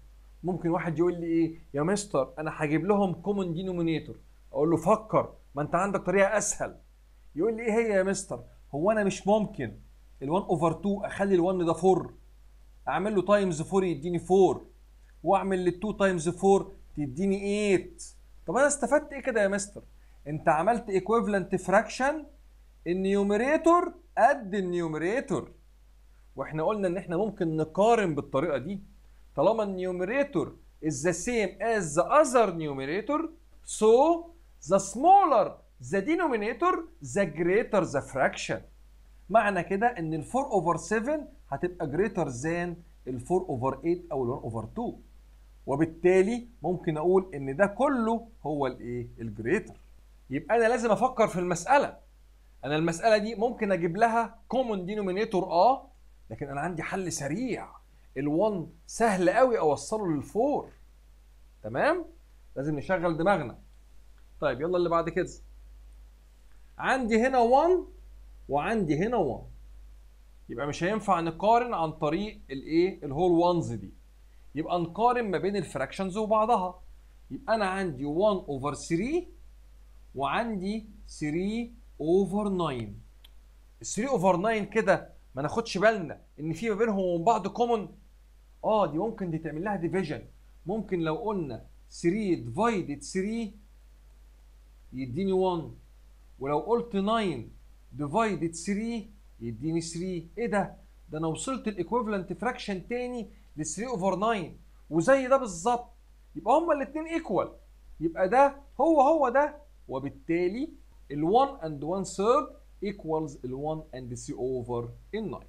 ممكن واحد يقول لي ايه يا مستر انا هجيب لهم كومن دينومينيتور اقول له فكر ما انت عندك طريقه اسهل يقول لي ايه هي يا مستر هو انا مش ممكن ال1 اوفر 2 اخلي ال1 ده 4 اعمل له تايمز 4 يديني 4 واعمل لل2 تايمز 4 تديني 8 طب انا استفدت ايه كده يا مستر انت عملت ايكويفالنت فراكشن النيوميريتور قد النيوميريتور واحنا قلنا ان احنا ممكن نقارن بالطريقه دي طالما النيوميريتور is the same as the other numerator so the smaller the denominator the greater the fraction معنى كده ان ال 4 over 7 هتبقى greater than ال 4 over 8 او ال 1 over 2 وبالتالي ممكن اقول ان ده كله هو الايه الجريتر يبقى انا لازم افكر في المساله انا المساله دي ممكن اجيب لها common denominator اه لكن انا عندي حل سريع ال1 سهل قوي اوصله لل4 تمام لازم نشغل دماغنا طيب يلا اللي بعد كده عندي هنا 1 وعندي هنا 1 يبقى مش هينفع نقارن عن طريق الايه الهول وانز دي يبقى نقارن ما بين الفراكشنز وبعضها يبقى انا عندي 1 اوفر 3 وعندي 3 اوفر 9 ال 3 اوفر 9 كده ما ناخدش بالنا ان في ما بينهم وبين بعض كومن اه دي ممكن دي تعمل لها ديفيجن ممكن لو قلنا 3 ديفايدد 3 يديني 1 ولو قلت 9 ديفايدد 3 يديني 3 ايه ده ده انا وصلت الايكويفالنت فراكشن تاني ل 3 اوفر 9 وزي ده بالظبط يبقى هما الاثنين ايكوال يبقى ده هو هو ده وبالتالي ال 1 and 1 third equals ال 1 and 3 over ال 9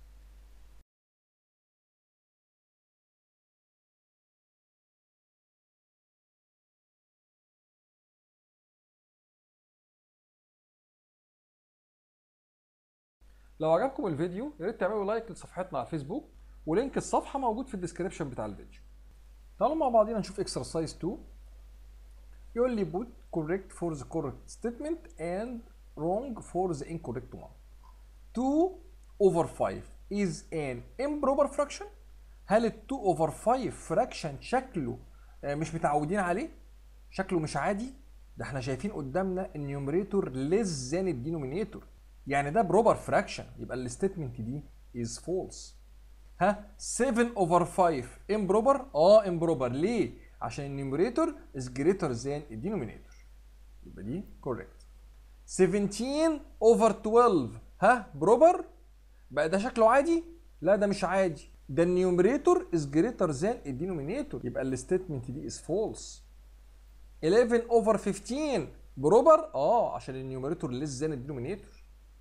لو عجبكم الفيديو يا ريت تعملوا لايك لصفحتنا على الفيسبوك ولينك الصفحه موجود في الديسكربشن بتاع الفيديو تعالوا مع بعضينا نشوف اكسرسايز 2 يقول لي put correct for the correct statement and wrong for the incorrect one 2 over 5 is an improper fraction هل ال 2 over 5 fraction شكله آه، مش متعودين عليه شكله مش عادي ده احنا شايفين قدامنا النيوميريتور less than الدينومينيتور يعني ده بروبر فراكشن يبقى الستيتمنت دي is false ها 7 over 5 improper اه improper ليه عشان النيوميريتور is greater than الدينومينيتور يبقى دي correct 17 over 12 ها بروبر بقى ده شكله عادي لا ده مش عادي ده النيوميريتور is greater than الدينومينيتور يبقى الستيتمنت دي is false 11 over 15 بروبر اه عشان النيوميريتور less than الدينومينيتور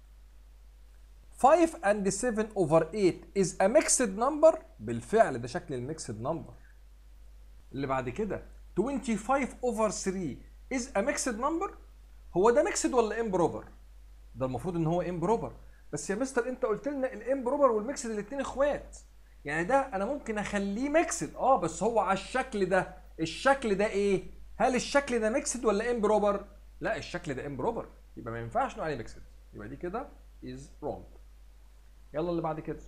5 and 7 over 8 is a mixed number بالفعل ده شكل الميكسد نمبر اللي بعد كده 25 over 3 is a mixed number هو ده ميكسد ولا امبروبر ده المفروض ان هو امبروبر بس يا مستر انت قلت لنا الامبروبر والميكسد الاثنين اخوات يعني ده انا ممكن اخليه ميكسد اه بس هو على الشكل ده الشكل ده ايه هل الشكل ده ميكسد ولا امبروبر لا الشكل ده امبروبر يبقى ما ينفعش نقول عليه ميكسد يبقى دي كده is wrong يلا اللي بعد كده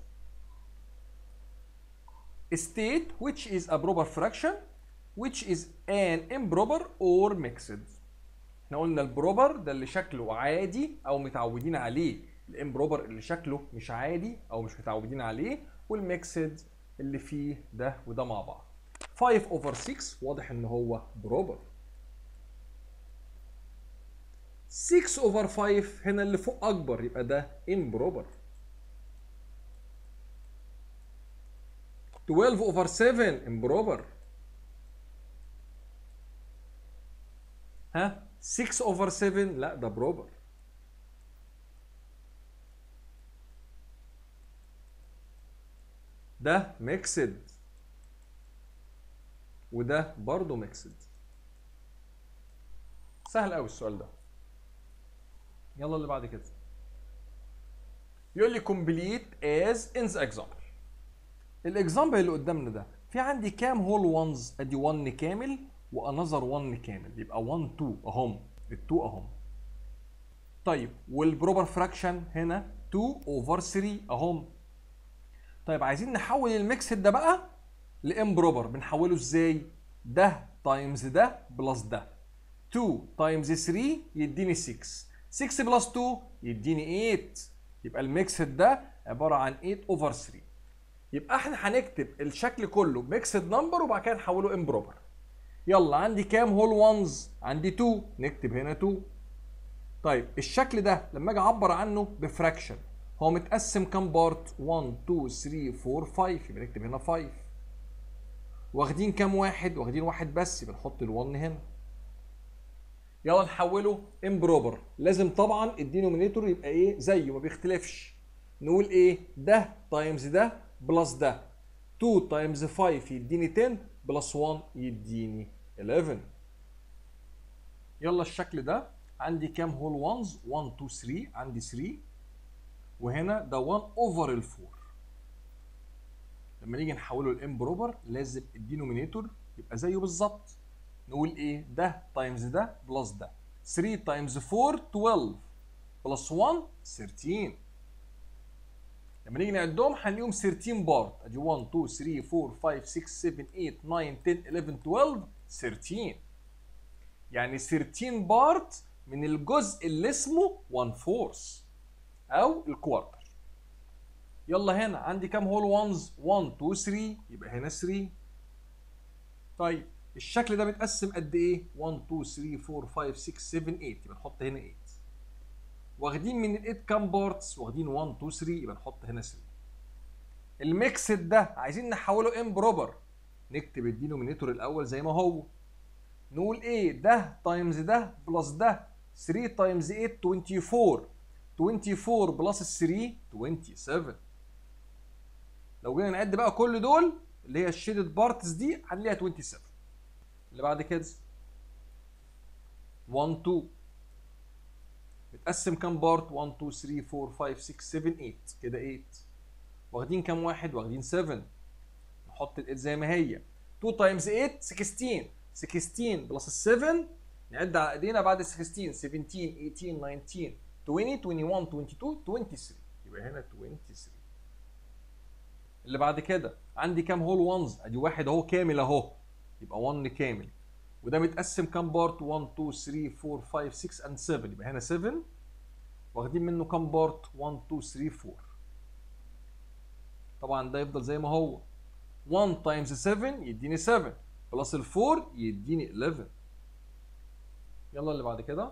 state which is a proper fraction which is an improper or mixed احنا قلنا البروبر ده اللي شكله عادي او متعودين عليه الامبروبر اللي شكله مش عادي او مش متعودين عليه والميكسد اللي فيه ده وده مع بعض 5 over 6 واضح ان هو بروبر 6 over 5 هنا اللي فوق اكبر يبقى ده improper 12 over 7 improper ها 6 over 7 لا ده بروبر ده ميكسد وده برضه ميكسد سهل قوي السؤال ده يلا اللي بعد كده يقول لي complete as in the example الاكزامبل اللي قدامنا ده في عندي كام هول وانز ادي 1 كامل وانذر 1 كامل يبقى 1 2 اهم ال2 اهم طيب والبروبر فراكشن هنا 2 اوفر 3 اهم طيب عايزين نحول الميكسد ده بقى لامبروبر بنحوله ازاي ده تايمز ده بلس ده 2 تايمز 3 يديني 6 6 بلس 2 يديني 8 يبقى الميكسد ده عباره عن 8 اوفر 3 يبقى احنا هنكتب الشكل كله ميكسد نمبر وبعد كده نحوله امبروبر يلا عندي كام هول وانز عندي 2 نكتب هنا 2 طيب الشكل ده لما اجي اعبر عنه بفراكشن هو متقسم كام بارت 1 2 3 4 5 يبقى نكتب هنا 5 واخدين كام واحد واخدين واحد بس يبقى نحط ال1 هنا يلا نحوله امبروبر لازم طبعا الدينومينيتور يبقى ايه زيه ما بيختلفش نقول ايه ده تايمز ده بلس ده 2 تايمز 5 يديني 10 بلس 1 يديني 11 يلا الشكل ده عندي كام هول وانز 1 2 3 عندي 3 وهنا ده 1 اوفر ال 4 لما نيجي نحوله الامبروبر لازم الدينومينيتور يبقى زيه بالظبط نقول ايه ده تايمز ده بلس ده 3 تايمز 4 12 بلس 1 13 لما نيجي نعدهم هنلاقيهم 13 بارت ادي 1 2 3 4 5 6 7 8 9 10 11 12 13 يعني 13 بارت من الجزء اللي اسمه 1 فورث او الكوارتر يلا هنا عندي كام هول وانز 1 2 3 يبقى هنا 3 طيب الشكل ده متقسم قد ايه 1 2 3 4 5 6 7 8 يبقى نحط هنا 8 واخدين من ال 8 كام بارتس واخدين 1 2 3 يبقى نحط هنا 3 الميكسد ده عايزين نحوله امبروبر نكتب الدينومينيتور الاول زي ما هو نقول ايه ده تايمز ده بلس ده 3 تايمز 8 24 24 بلس ال 3 27 لو جينا نعد بقى كل دول اللي هي الشيدد بارتس دي هنلاقيها 27 اللي بعد كده 1 2 متقسم كام بارت 1 2 3 4 5 6 7 8 كده 8 واخدين كام واحد واخدين 7 نحط ال 8 زي ما هي 2 تايمز 8 16 16 بلس ال 7 نعد على ايدينا بعد ال 16 17 18 19 20 21 22 23 يبقى هنا 23 اللي بعد كده عندي كام هول وانز ادي واحد اهو كامل اهو يبقى 1 كامل وده متقسم كام بارت 1 2 3 4 5 6 and 7 يبقى هنا 7 واخدين منه كام بارت 1 2 3 4 طبعا ده يفضل زي ما هو 1 تايمز 7 يديني 7 بلس ال 4 يديني 11 يلا اللي بعد كده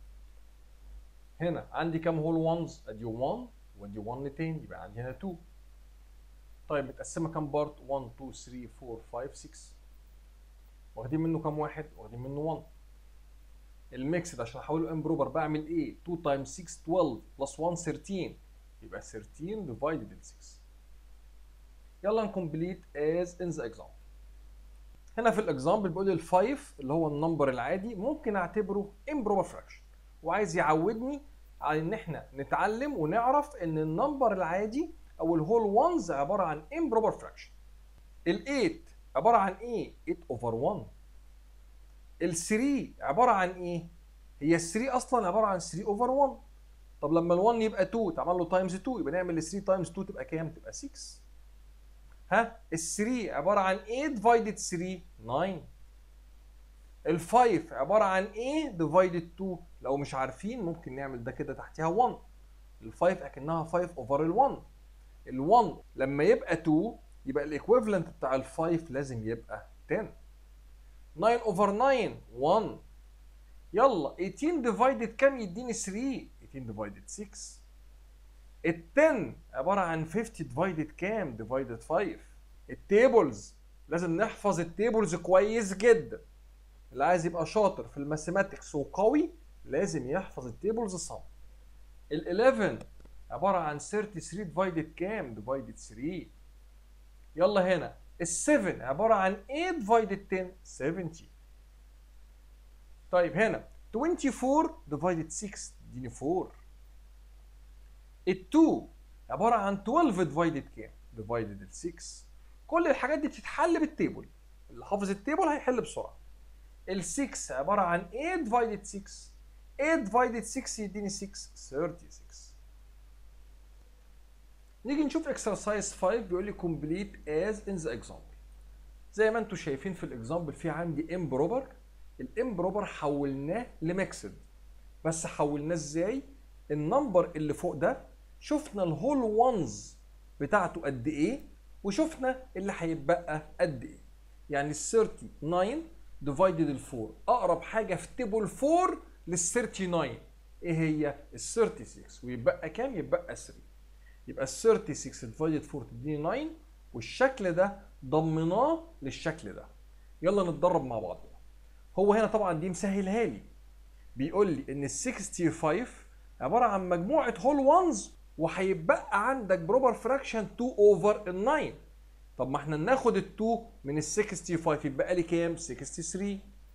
هنا عندي كام هول وانز ادي 1 وادي 1 تاني يبقى عندي هنا 2 طيب متقسمه كام بارت 1 2 3 4 5 6 واخدين منه كام واحد واخدين منه 1 الميكسد عشان احوله امبروبر بعمل ايه 2 تايمز 6 12 بلس 1 13 يبقى 13 ديفايدد 6 يلا نكمبليت از ان ذا اكزامبل هنا في الاكزامبل بيقول لي ال 5 اللي هو النمبر العادي ممكن اعتبره امبروبر فراكشن وعايز يعودني على ان احنا نتعلم ونعرف ان النمبر العادي او الهول وانز عباره عن امبروبر فراكشن ال 8 عباره عن ايه 8 اوفر 1 ال 3 عباره عن ايه هي ال 3 اصلا عباره عن 3 اوفر 1 طب لما ال 1 يبقى 2 تعمل له تايمز 2 يبقى نعمل ال 3 تايمز 2 تبقى كام تبقى 6 ها ال 3 عباره عن 8 ديفايدد 3 9 ال 5 عباره عن ايه ديفايدد 2 لو مش عارفين ممكن نعمل ده كده تحتها 1 ال 5 اكنها 5 اوفر ال 1 ال 1 لما يبقى 2 يبقى الايكويفالنت بتاع ال 5 لازم يبقى 10 9 اوفر 9 1 يلا 18 ديفايدد كام يديني 3 18 ديفايدد 6 ال 10 عباره عن 50 ديفايدد كام ديفايدد 5 التيبلز لازم نحفظ التيبلز كويس جدا اللي عايز يبقى شاطر في الماثيماتكس وقوي لازم يحفظ التيبلز صم ال 11 عباره عن 33 ديفايدد كام ديفايدد 3 يلا هنا ال 7 عباره عن 8 ديفايدد 10 70 طيب هنا 24 ديفايدد 6 اديني 4 ال 2 عباره عن 12 ديفايدد كام ديفايدد ال 6 كل الحاجات دي بتتحل بالتيبل اللي حافظ التيبل هيحل بسرعه ال 6 عباره عن 8 ديفايدد 6 8 ديفايدد 6 يديني 6 36 نيجي نشوف اكسرسايز 5 بيقول لي complete as in the example زي ما انتم شايفين في الاكزامبل في عندي امبروبر الامبروبر حولناه لميكسد بس حولناه ازاي النمبر اللي فوق ده شفنا الهول وانز بتاعته قد ايه وشفنا اللي هيتبقى قد ايه يعني ال 39 ديفايدد ال 4 اقرب حاجه في تيبل 4 لل 39 ايه هي ال 36 ويبقى كام يبقى 3 يبقى ال 36 ديفايدد 4 تديني 9 والشكل ده ضمناه للشكل ده يلا نتدرب مع بعض هو هنا طبعا دي مسهلها لي بيقول لي ان ال 65 عباره عن مجموعه هول وانز وهيبقى عندك بروبر فراكشن 2 اوفر ال 9 طب ما احنا ناخد ال 2 من ال 65 يبقى لي كام 63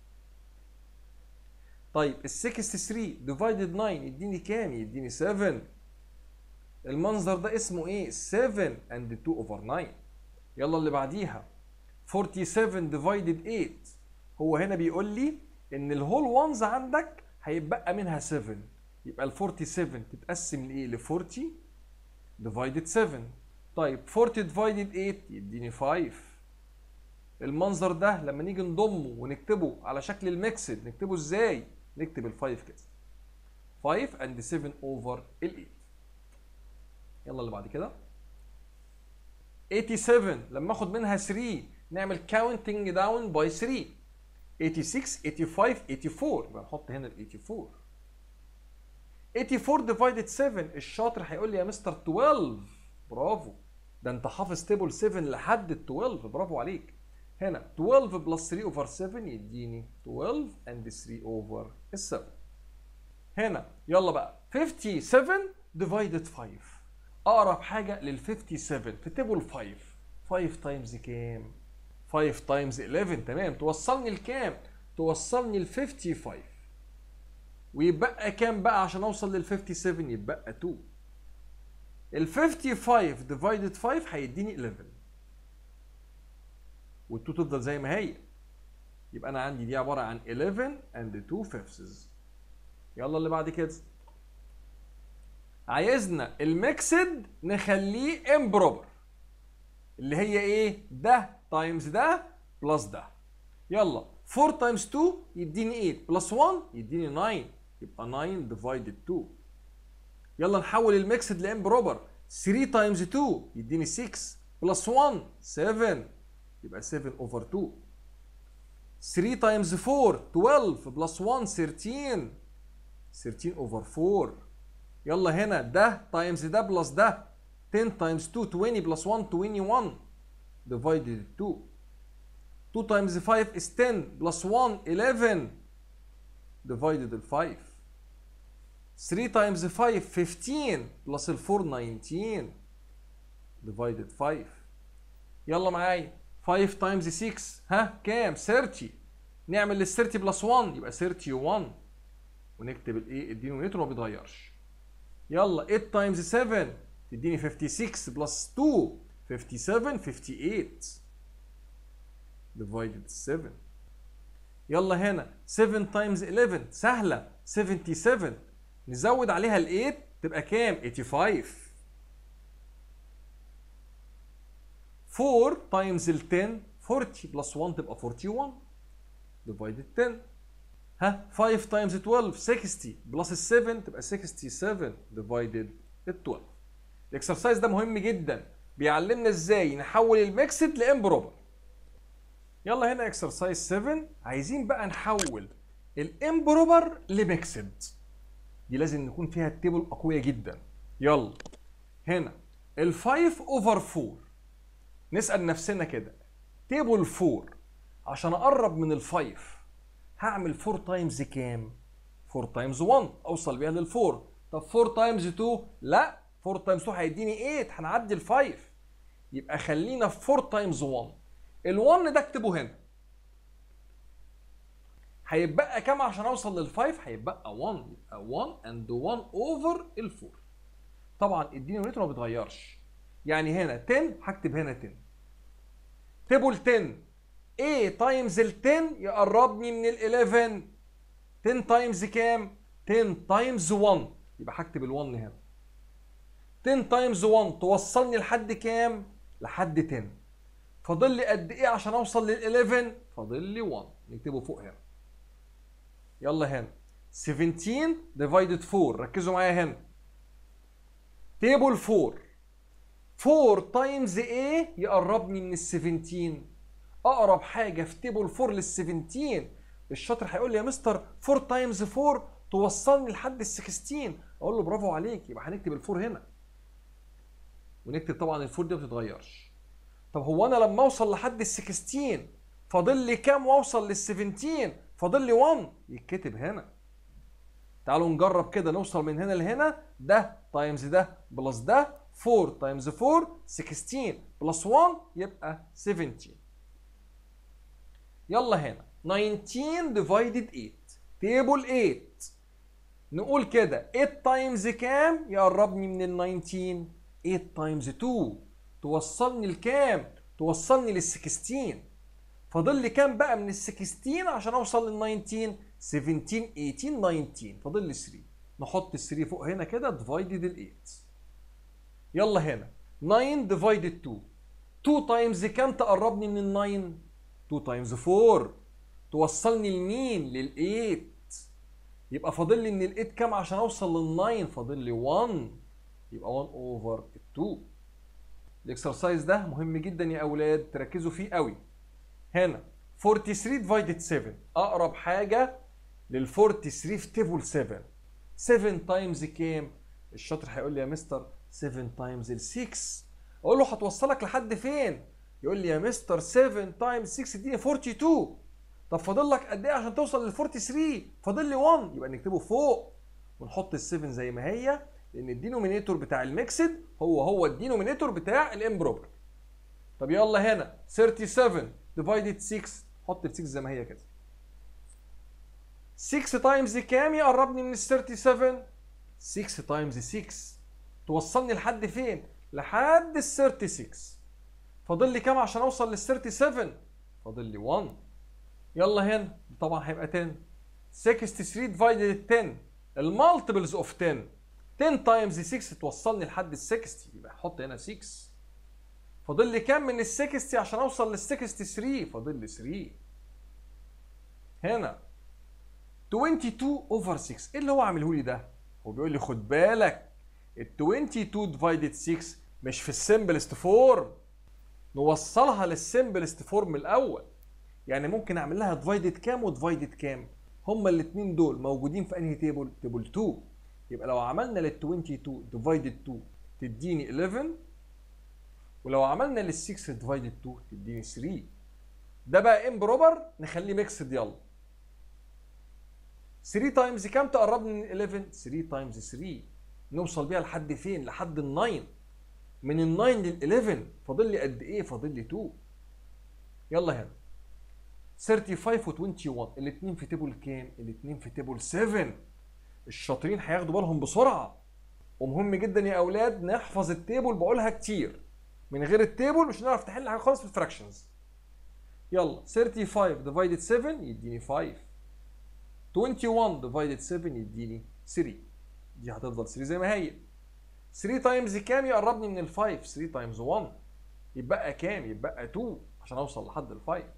طيب ال 63 ديفايدد 9 يديني كام يديني 7 المنظر ده اسمه ايه 7 اند 2 اوفر 9 يلا اللي بعديها 47 ديفايدد 8 هو هنا بيقول لي ان الهول وانز عندك هيبقى منها 7 يبقى ال 47 تتقسم لايه ل 40 ديفايدد 7 طيب 40 ديفايدد 8 يديني 5 المنظر ده لما نيجي نضمه ونكتبه على شكل الميكسد نكتبه ازاي نكتب ال 5 كده 5 اند 7 اوفر ال 8 يلا اللي بعد كده 87 لما اخد منها 3 نعمل كاونتنج داون باي 3 86 85 84 يبقى نحط هنا ال 84 84 ديفايدد 7 الشاطر هيقول لي يا مستر 12 برافو ده انت حافظ تيبل 7 لحد ال 12 برافو عليك هنا 12 بلس 3 اوفر 7 يديني 12 اند 3 اوفر ال 7 هنا يلا بقى 57 ديفايدد 5 اقرب حاجه لل 57 في تيبل 5 5 تايمز كام 5 تايمز 11 تمام توصلني لكام توصلني ل 55 ويبقى كام بقى عشان اوصل لل 57 يبقى 2 ال 55 ديفايدد 5 هيديني 11 وال 2 تفضل زي ما هي يبقى انا عندي دي عباره عن 11 and 2 fifths يلا اللي بعد كده عايزنا الميكسد نخليه امبروبر اللي هي ايه ده تايمز ده بلس ده يلا 4 تايمز 2 يديني 8 بلس 1 يديني 9 يبقى 9 ديفايدد 2 يلا نحول الميكسد لامبروبر 3 تايمز 2 يديني 6 بلس 1 7 يبقى 7 اوفر 2 3 تايمز 4 12 بلس 1 13 13 اوفر 4 يلا هنا ده تايمز ده بلس ده 10 تايمز 2 20 بلس 1 21 divided 2 2 times 5 is 10 plus 1 11 divided ال 5 3 times 5 15 plus ال 4 19 divided 5 يلا معايا 5 times 6 ها كام 30 نعمل لل 30 بلس 1 يبقى 31 ونكتب الايه الدينومينيتور ما بيتغيرش يلا 8 times 7 تديني 56 بلس 2 57 58 divided 7 يلا هنا 7 times 11 سهلة 77 نزود عليها ال 8 تبقى كام 85 4 times ال 10 40 plus 1 تبقى 41 divided 10 ها 5 times 12 60 بلس ال 7 تبقى 67 divided ال 12 الاكسرسايز ده مهم جدا بيعلمنا ازاي نحول الميكسد لامبروبر يلا هنا اكسرسايز 7 عايزين بقى نحول الامبروبر لميكسد دي لازم نكون فيها التيبل اقويه جدا يلا هنا ال5 اوفر 4 نسال نفسنا كده تيبل 4 عشان اقرب من ال5 هعمل 4 تايمز كام 4 تايمز 1 اوصل بيها لل4 طب 4 تايمز 2 لا 4 تايمز 2 هيديني 8 هنعدي ال 5 يبقى خلينا في 4 تايمز 1 ال 1 ده اكتبه هنا هيبقى كام عشان اوصل لل 5 هيبقى 1 يبقى 1 اند 1 اوفر ال 4 طبعا الدينومينيتور ما بيتغيرش يعني هنا 10 هكتب هنا 10 تيبل 10 A تايمز ال 10 يقربني من ال 11 10 تايمز كام 10 تايمز 1 يبقى هكتب ال 1 هنا 10 تايمز 1 توصلني لحد كام لحد 10 فاضل لي قد ايه عشان اوصل لل 11 فاضل لي 1 نكتبه فوق هنا يلا هنا 17 ديفايدد 4 ركزوا معايا هنا تيبل 4 4 تايمز ايه يقربني من ال 17 اقرب حاجه في تيبل 4 لل 17 الشاطر هيقول لي يا مستر 4 تايمز 4 توصلني لحد ال 16 اقول له برافو عليك يبقى هنكتب الفور هنا ونكتب طبعا الفور دي ما بتتغيرش طب هو انا لما اوصل لحد ال 16 فاضل لي كام واوصل لل 17 فاضل لي 1 يتكتب هنا تعالوا نجرب كده نوصل من هنا لهنا ده تايمز ده بلس ده 4 تايمز 4 16 بلس 1 يبقى 17 يلا هنا 19 ديفايدد 8 تيبل 8 نقول كده 8 تايمز كام يقربني من ال 19 8 تايمز 2 توصلني لكام توصلني لل 16 فاضل لي كام بقى من ال 16 عشان اوصل لل 19 17 18 19 فاضل لي 3 نحط ال 3 فوق هنا كده ديفايدد ال 8 يلا هنا 9 ديفايدد 2 2 تايمز كام تقربني من ال 9 2 تايمز 4 توصلني لمين لل 8 يبقى فاضل لي من ال 8 كام عشان اوصل لل 9 فاضل لي 1 يبقى 1 اوفر 2 الاكسرسايز ده مهم جدا يا اولاد تركزوا فيه قوي هنا 43 ديفايدد 7 اقرب حاجه لل 43 في تيبل 7 7 تايمز كام الشاطر هيقول لي يا مستر 7 تايمز ال 6 اقول له هتوصلك لحد فين يقول لي يا مستر 7 تايمز 6 اديني 42 طب فاضل لك قد ايه عشان توصل لل 43 فاضل لي 1 يبقى نكتبه فوق ونحط ال 7 زي ما هي لان الدينومينيتور بتاع الميكسد هو هو الدينومينيتور بتاع الامبروبر طب يلا هنا 37 ديفايدد 6 حط ال 6 زي ما هي كده 6 تايمز كام يقربني من ال 37 6 تايمز 6 توصلني لحد فين لحد ال 36 فاضل لي كام عشان اوصل لل 37 فاضل لي 1 يلا هنا طبعا هيبقى 10 63 ديفايدد 10 المالتيبلز اوف 10 10 تايمز 6 توصلني لحد ال 60 يبقى احط هنا 6 فاضل لي كام من ال 60 عشان اوصل لل 63 فاضل لي 3 هنا 22 اوفر 6 ايه اللي هو عامله لي ده؟ هو بيقول لي خد بالك ال 22 ديفايدد 6 مش في السمبلست فورم نوصلها للسمبلست فورم الاول يعني ممكن اعمل لها ديفايدد كام وديفايدد كام هما الاثنين دول موجودين في انهي تيبل تيبل 2 يبقى لو عملنا لل 22 ديفايدد 2 تديني 11 ولو عملنا لل 6 ديفايدد 2 تديني 3 ده بقى امبروبر نخليه ميكسد يلا 3 تايمز كام تقربني من 11 3 تايمز 3 نوصل بيها لحد فين لحد ال 9 من ال 9 لل 11 فاضل لي قد ايه فاضل لي 2 يلا هنا 35 و 21 الاثنين في تيبل كام الاثنين في تيبل 7 الشاطرين هياخدوا بالهم بسرعه ومهم جدا يا اولاد نحفظ التيبل بقولها كتير من غير التيبل مش هنعرف نحل حاجه خالص في الفراكشنز يلا 35 ديفايدد 7 يديني 5 21 ديفايدد 7 يديني 3 دي هتفضل 3 زي ما هي 3 تايمز كام يقربني من ال 5 3 تايمز 1 يبقى كام يبقى 2 عشان اوصل لحد ال 5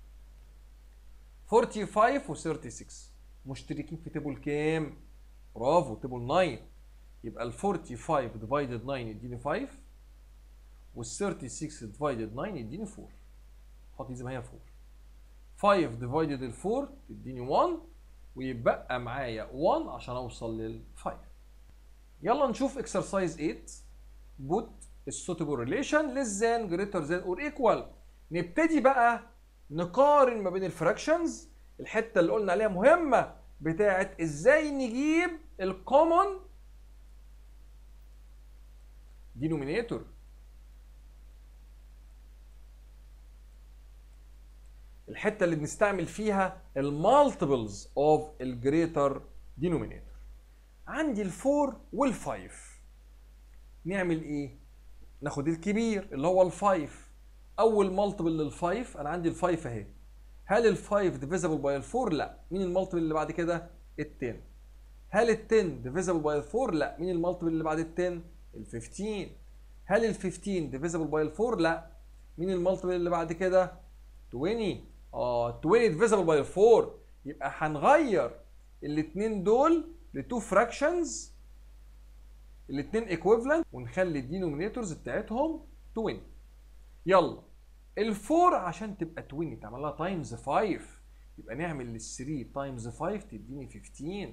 45 و 36 مشتركين في تيبل كام برافو تيبل 9 يبقى ال 45 ديفايدد 9 يديني 5 وال 36 ديفايدد 9 يديني 4 حط دي زي ما هي 4 5 ديفايدد ال 4 تديني 1 ويبقى معايا 1 عشان اوصل لل 5 يلا نشوف اكسرسايز 8 بوت السوتبل ريليشن less than greater than or equal نبتدي بقى نقارن ما بين الفراكشنز الحته اللي قلنا عليها مهمه بتاعت ازاي نجيب الكومن denominator الحته اللي بنستعمل فيها المالتيبلز اوف الجريتر denominator عندي الفور والفايف نعمل ايه ناخد الكبير اللي هو الفايف اول مالتيبل للفايف انا عندي الفايف اهي هل الفايف ديفيزبل باي الفور لا مين المالتيبل اللي بعد كده ال10 هل ال10 ديفيزبل باي الفور لا مين المالتيبل اللي بعد ال10 ال15 هل ال15 ديفيزبل باي الفور لا مين المالتيبل اللي بعد كده 20 اه 20 ديفيزبل باي 4 يبقى هنغير الاثنين دول لتو فراكشنز الاثنين ايكويفالنت ونخلي الدينومينيتورز بتاعتهم 20 يلا ال4 عشان تبقى 20 تعمل لها تايمز 5 يبقى نعمل ال 3 تايمز 5 تديني 15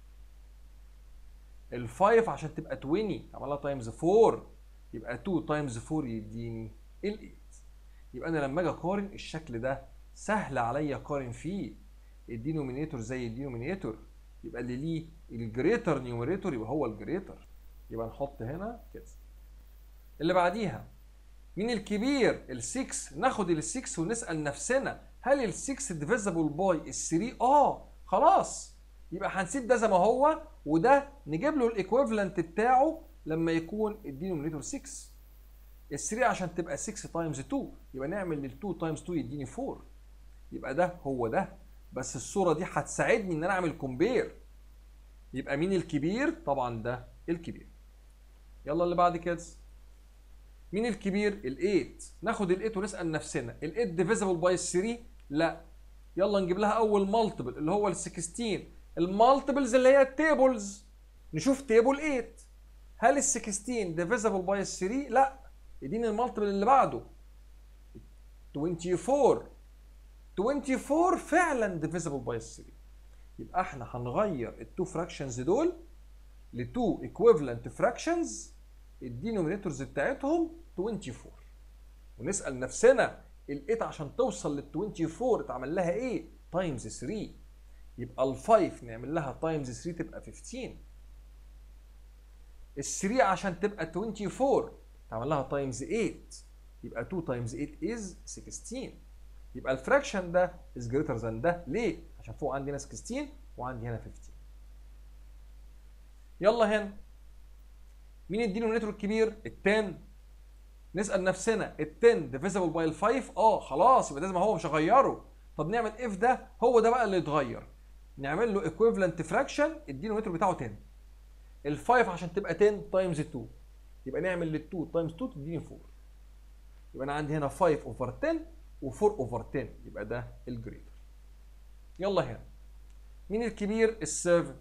ال5 عشان تبقى 20 تعمل لها تايمز 4 يبقى 2 تايمز 4 يديني ال 8 يبقى انا لما اجي اقارن الشكل ده سهل عليا اقارن فيه الدينومينيتور زي الدينومينيتور يبقى اللي ليه الجريتر نيوميريتور يبقى هو الجريتر يبقى نحط هنا كده اللي بعديها مين الكبير ال6 ناخد ال6 ونسال نفسنا هل ال6 ديفيزبل باي ال3 اه خلاص يبقى هنسيب ده زي ما هو وده نجيب له الايكويفالنت بتاعه لما يكون الدينومينيتور 6 ال3 عشان تبقى 6 تايمز 2 يبقى نعمل لل 2 تايمز 2 يديني 4 يبقى ده هو ده بس الصوره دي هتساعدني ان انا اعمل كومبير يبقى مين الكبير طبعا ده الكبير يلا اللي بعد كده مين الكبير ال8 ناخد ال8 ونسال نفسنا ال8 ديفيزبل باي 3 لا يلا نجيب لها اول مالتيبل اللي هو ال 16 المالتيبلز اللي هي التيبلز نشوف تيبل 8 هل ال 16 ديفيزبل باي 3 لا اديني المالتيبل اللي بعده 24 24 فعلا ديفيزبل باي 3 يبقى احنا هنغير التو فراكشنز دول لتو ايكويفالنت فراكشنز الدينومينيتورز بتاعتهم 24 ونسال نفسنا ال 8 عشان توصل لل 24 اتعمل لها ايه؟ تايمز 3 يبقى ال 5 نعمل لها تايمز 3 تبقى 15 ال 3 عشان تبقى 24 تعمل لها تايمز 8 يبقى 2 تايمز 8 از 16 يبقى الفراكشن ده از جريتر ذان ده ليه؟ عشان فوق عندي هنا 16 وعندي هنا 15 يلا هنا مين الدينومينيتور الكبير؟ ال 10 نسال نفسنا ال 10 ديفيزبل باي ال 5 اه خلاص يبقى ده زي ما هو مش هغيره طب نعمل اف ده هو ده بقى اللي يتغير نعمل له ايكويفالنت فراكشن الدينومينيتور بتاعه 10 ال 5 عشان تبقى 10 تايمز 2 يبقى نعمل لل 2 تايمز 2 تديني 4 يبقى انا عندي هنا 5 اوفر 10 و4 اوفر 10 يبقى ده الجريتر يلا هنا مين الكبير ال 7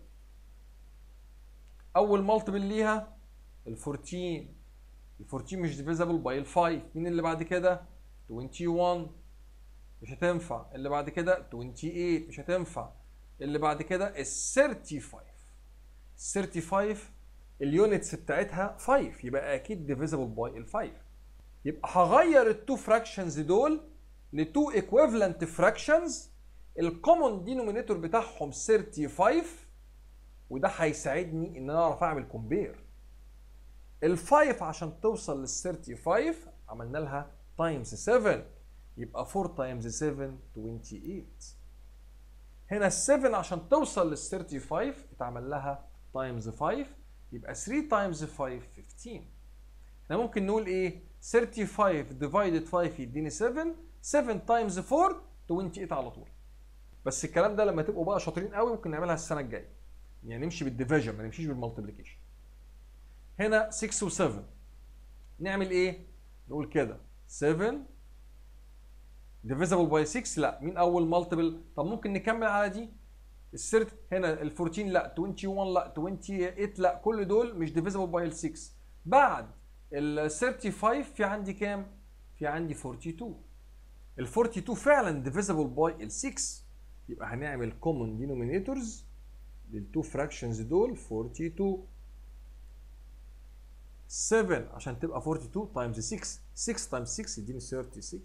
اول مالتيبل ليها ال 14 ال 14 مش ديفيزبل باي ال 5 مين اللي بعد كده 21 مش هتنفع اللي بعد كده 28 مش هتنفع اللي بعد كده ال 35 35 اليونتس بتاعتها 5 يبقى اكيد ديفيزبل باي ال 5 يبقى هغير التو فراكشنز دول لتو ايكويفالنت فراكشنز الكومون دينومينيتور بتاعهم 35 وده هيساعدني ان انا اعرف اعمل كومبير ال5 عشان توصل لل 35 عملنا لها تايمز 7 يبقى 4 تايمز 7 28 هنا ال 7 عشان توصل لل 35 اتعمل لها تايمز 5 يبقى 3 تايمز 5 15 احنا ممكن نقول ايه 35 ديفايدد 5 يديني 7 7 تايمز 4 28 على طول بس الكلام ده لما تبقوا بقى شاطرين قوي ممكن نعملها السنه الجايه يعني نمشي بالديفيجن ما نمشيش بالمالتيبليكيشن هنا 6 و7 نعمل ايه نقول كده 7 ديفيزبل باي 6 لا مين اول مالتيبل طب ممكن نكمل على دي السرت هنا ال 14 لا 21 لا 28 لا كل دول مش ديفيزبل باي ال 6 بعد ال 35 في عندي كام في عندي 42 ال 42 فعلا ديفيزبل باي ال 6 يبقى هنعمل كومن دينومينيتورز للتو فراكشنز دول 42 7 عشان تبقى 42 تايمز 6 6 تايمز 6 يديني 36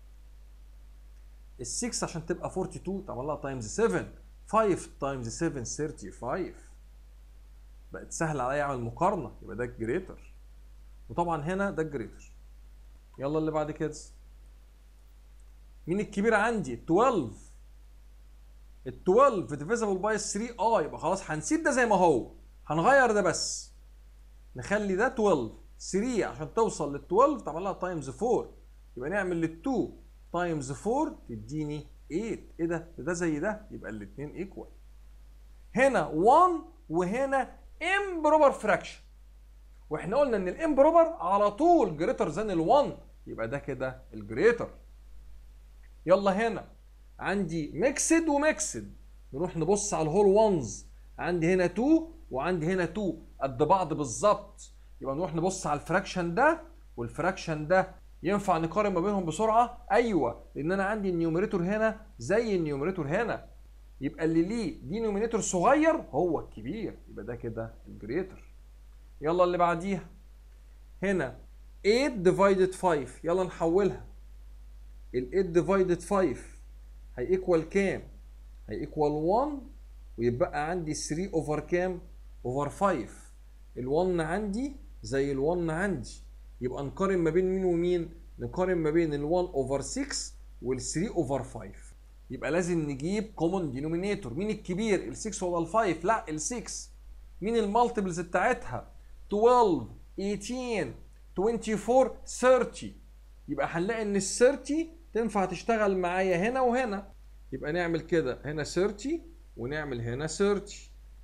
ال 6 عشان تبقى 42 تعمل لها تايمز 7 5 تايمز 7 35 بقت سهل عليا اعمل مقارنه يبقى ده الجريتر وطبعا هنا ده الجريتر يلا اللي بعد كده مين الكبير عندي 12 ال 12 ديفيزبل باي 3 اه يبقى خلاص هنسيب ده زي ما هو هنغير ده بس نخلي ده 12 3 عشان توصل لل 12 تعمل لها تايمز 4 يبقى نعمل لل 2 تايمز 4 تديني 8 ايه ده؟ ده زي ده يبقى الاثنين ايكوال هنا 1 وهنا امبروبر فراكشن واحنا قلنا ان الامبروبر على طول جريتر ذان ال1 يبقى ده كده الجريتر يلا هنا عندي ميكسد وميكسد نروح نبص على الهول وانز عندي هنا 2 وعندي هنا 2 قد بعض بالظبط يبقى نروح نبص على الفراكشن ده والفراكشن ده ينفع نقارن ما بينهم بسرعه ايوه لان انا عندي النيوميريتور هنا زي النيوميريتور هنا يبقى اللي ليه دينومينيتور صغير هو الكبير يبقى ده كده الجريتر يلا اللي بعديها هنا 8 ديفايدد 5 يلا نحولها ال 8 ديفايدد 5 هيكوال كام هيكوال 1 ويبقى عندي 3 اوفر كام اوفر 5 ال1 عندي زي ال1 عندي يبقى نقارن ما بين مين ومين نقارن ما بين ال1 اوفر 6 وال3 اوفر 5 يبقى لازم نجيب كومون دينومينيتور مين الكبير ال6 ولا ال5 لا ال6 مين المالتيبلز بتاعتها 12 18 24 30 يبقى هنلاقي ان ال 30 تنفع تشتغل معايا هنا وهنا يبقى نعمل كده هنا 30 ونعمل هنا 30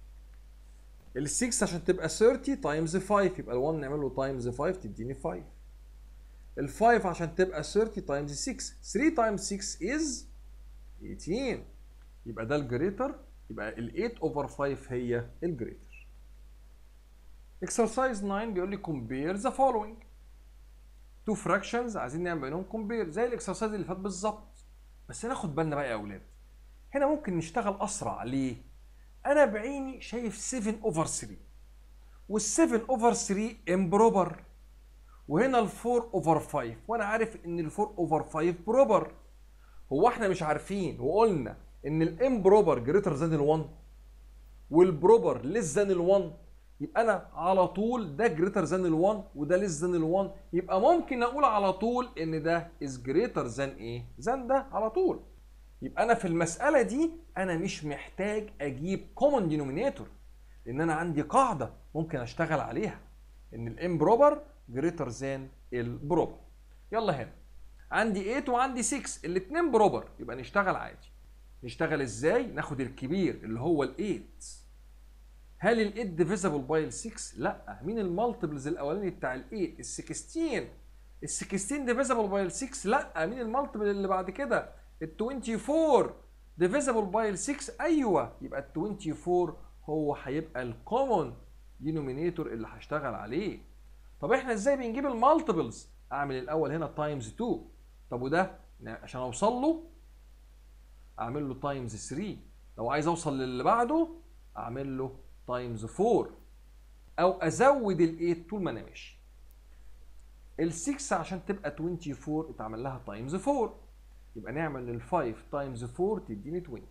ال 6 عشان تبقى 30 تايمز 5 يبقى ال 1 نعمل له تايمز 5 تديني 5 ال 5 عشان تبقى 30 تايمز 6 3 تايمز 6 از 18 يبقى ده الجريتر يبقى ال 8 اوفر 5 هي الجريتر اكسرسايز 9 بيقول لي compare the following تو fractions عايزين نعمل بينهم compare زي الاكسرسايز اللي فات بالظبط بس ناخد بالنا بقى يا اولاد هنا ممكن نشتغل اسرع ليه انا بعيني شايف 7 اوفر 3 وال 7 اوفر 3 امبروبر وهنا ال 4 اوفر 5 وانا عارف ان ال 4 اوفر 5 بروبر هو احنا مش عارفين وقلنا ان الامبروبر جريتر ذان ال 1 والبروبر ليس ذان ال 1 يبقى انا على طول ده جريتر ذان ال 1 وده ليس ذان ال 1 يبقى ممكن اقول على طول ان ده از جريتر ذان ايه؟ ذان ده على طول يبقى انا في المساله دي انا مش محتاج اجيب كومن دينومينيتور لان انا عندي قاعده ممكن اشتغل عليها ان الامبروبر جريتر ذان البروبر يلا هنا عندي 8 وعندي 6 الاثنين بروبر يبقى نشتغل عادي نشتغل ازاي ناخد الكبير اللي هو ال 8 هل ال 8 ديفيزبل باي ال 6 لا مين المالتيبلز الاولاني بتاع ال 8 ال 16 ال 16 ديفيزبل باي ال 6 لا مين المالتيبل اللي بعد كده ال 24 ديفيزبل باي ال 6 ايوه يبقى ال 24 هو هيبقى الكومون دينومينيتور اللي هشتغل عليه طب احنا ازاي بنجيب المالتيبلز اعمل الاول هنا تايمز 2 طب وده عشان اوصل له اعمل له تايمز 3 لو عايز اوصل للي بعده اعمل له تايمز 4 او ازود ال 8 طول ما انا ماشي ال 6 عشان تبقى 24 اتعمل لها تايمز 4 يبقى نعمل ال 5 تايمز 4 تديني 20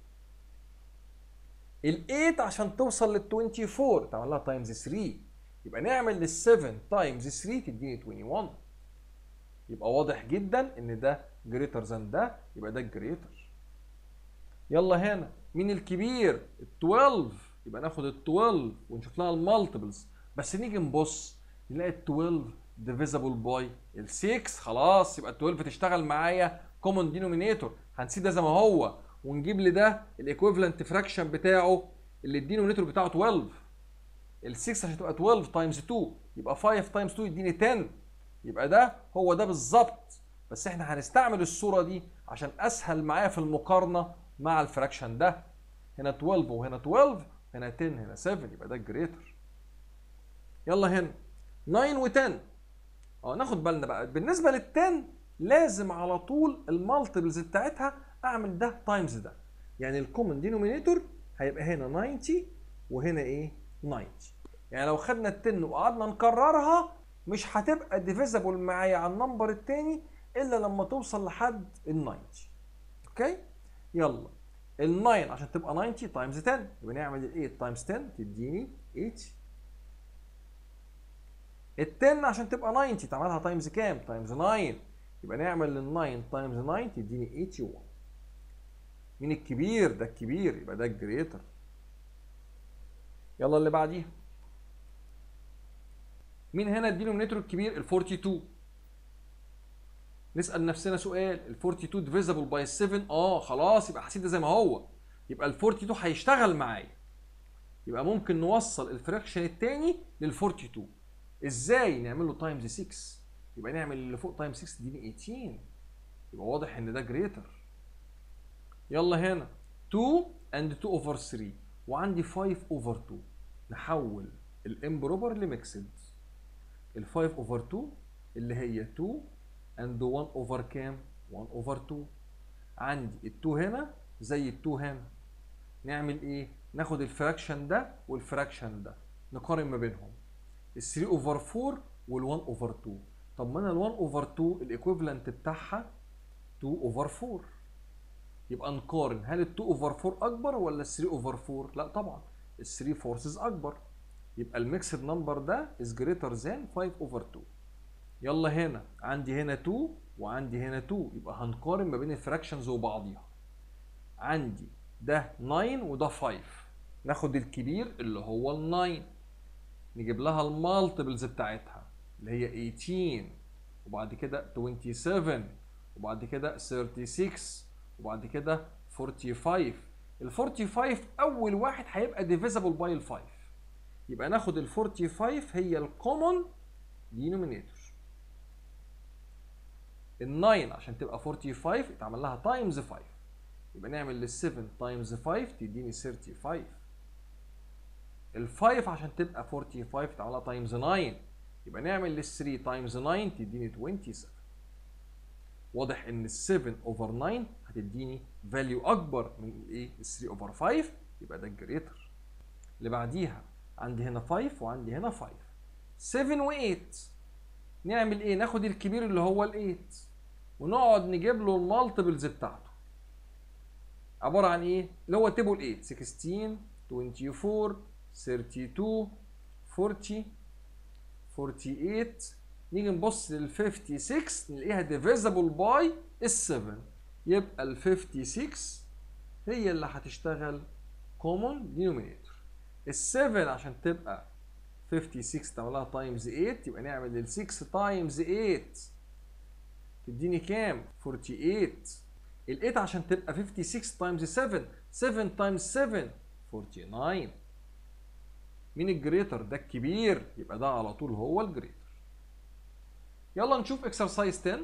ال 8 عشان توصل لل 24 تعمل لها تايمز 3 يبقى نعمل لل 7 تايمز 3 تديني 21 يبقى واضح جدا ان ده جريتر ذان ده يبقى ده الجريتر يلا هنا مين الكبير ال 12 يبقى ناخد ال 12 ونشوف لها المالتيبلز بس نيجي نبص نلاقي ال 12 ديفيزبل باي ال 6 خلاص يبقى ال 12 تشتغل معايا كومون دينومينيتور هنسيب ده زي ما هو ونجيب لي ده الايكويفالنت فراكشن بتاعه اللي الدينومينيتور بتاعه 12 ال 6 عشان تبقى 12 تايمز 2 يبقى 5 تايمز 2 يديني 10 يبقى ده هو ده بالظبط بس احنا هنستعمل الصوره دي عشان اسهل معايا في المقارنه مع الفراكشن ده هنا 12 وهنا 12 هنا 10 هنا 7 يبقى ده الجريتر يلا هنا 9 و10 اه ناخد بالنا بقى بالنسبه لل 10 لازم على طول المالتيبلز بتاعتها اعمل ده تايمز ده يعني الكومن دينومينيتور هيبقى هنا 90 وهنا ايه 90 يعني لو خدنا ال 10 وقعدنا نكررها مش هتبقى ديفيزبل معايا على النمبر التاني الا لما توصل لحد ال 90 اوكي يلا ال 9 عشان تبقى 90 تايمز 10 يبقى نعمل ال 8 تايمز 10 تديني 8 ال 10 عشان تبقى 90 تعملها تايمز كام؟ تايمز 9 يبقى نعمل ال 9 تايمز 9 تديني 81 مين الكبير؟ ده الكبير يبقى ده الجريتر يلا اللي بعديها مين هنا الدينومينيتور الكبير؟ ال 42 نسال نفسنا سؤال ال 42 ديفيزبل باي 7 اه خلاص يبقى هسيب ده زي ما هو يبقى ال 42 هيشتغل معايا يبقى ممكن نوصل الفراكشن الثاني لل 42 ازاي نعمل له تايمز 6 يبقى نعمل اللي فوق تايم 6 تديني 18 يبقى واضح ان ده جريتر يلا هنا 2 and 2 over 3 وعندي 5 over 2 نحول الامبروبر لميكسد ال 5 over 2 اللي هي 2 and 1 over كام 1 over 2 عندي ال 2 هنا زي ال 2 هنا نعمل ايه ناخد الفراكشن ده والفراكشن ده نقارن ما بينهم ال 3 over 4 وال 1 over 2 طب ما انا ال 1 over 2 الايكويفالنت بتاعها 2 over 4 يبقى نقارن هل ال 2 over 4 اكبر ولا ال 3 over 4 لا طبعا ال 3 فورسز اكبر يبقى الميكسد نمبر ده is greater than 5 over 2 يلا هنا عندي هنا 2 وعندي هنا 2 يبقى هنقارن ما بين الفراكشنز وبعضيها عندي ده 9 وده 5 ناخد الكبير اللي هو ال 9 نجيب لها المالتيبلز بتاعتها اللي هي 18 وبعد كده 27 وبعد كده 36 وبعد كده 45 ال 45 اول واحد هيبقى ديفيزبل باي ال 5 يبقى ناخد ال 45 هي الكومن دينومينيتور ال 9 عشان تبقى 45 اتعمل لها تايمز 5 يبقى نعمل لل 7 تايمز 5 تديني 35 ال 5 عشان تبقى 45 اتعمل لها تايمز 9 يبقى نعمل لل 3 تايمز 9 تديني 27 واضح ان ال 7 اوفر 9 هتديني فاليو اكبر من الايه ال 3 اوفر 5 يبقى ده الجريتر اللي بعديها عندي هنا 5 وعندي هنا 5 7 و8 نعمل ايه ناخد الكبير اللي هو ال 8 ونقعد نجيب له المالتيبلز بتاعته عباره عن ايه اللي هو تيبل 8 16 24 32 40 48 نيجي نبص لل 56 نلاقيها ديفيزبل باي ال 7 يبقى ال 56 هي اللي هتشتغل كومون دينومينيتور ال 7 عشان تبقى 56 تعملها تايمز 8 يبقى نعمل ال 6 تايمز 8 تديني كام؟ 48 ال 8 عشان تبقى 56 تايمز 7 7 تايمز 7 49 مين الجريتر؟ ده الكبير يبقى ده على طول هو الجريتر يلا نشوف اكسرسايز 10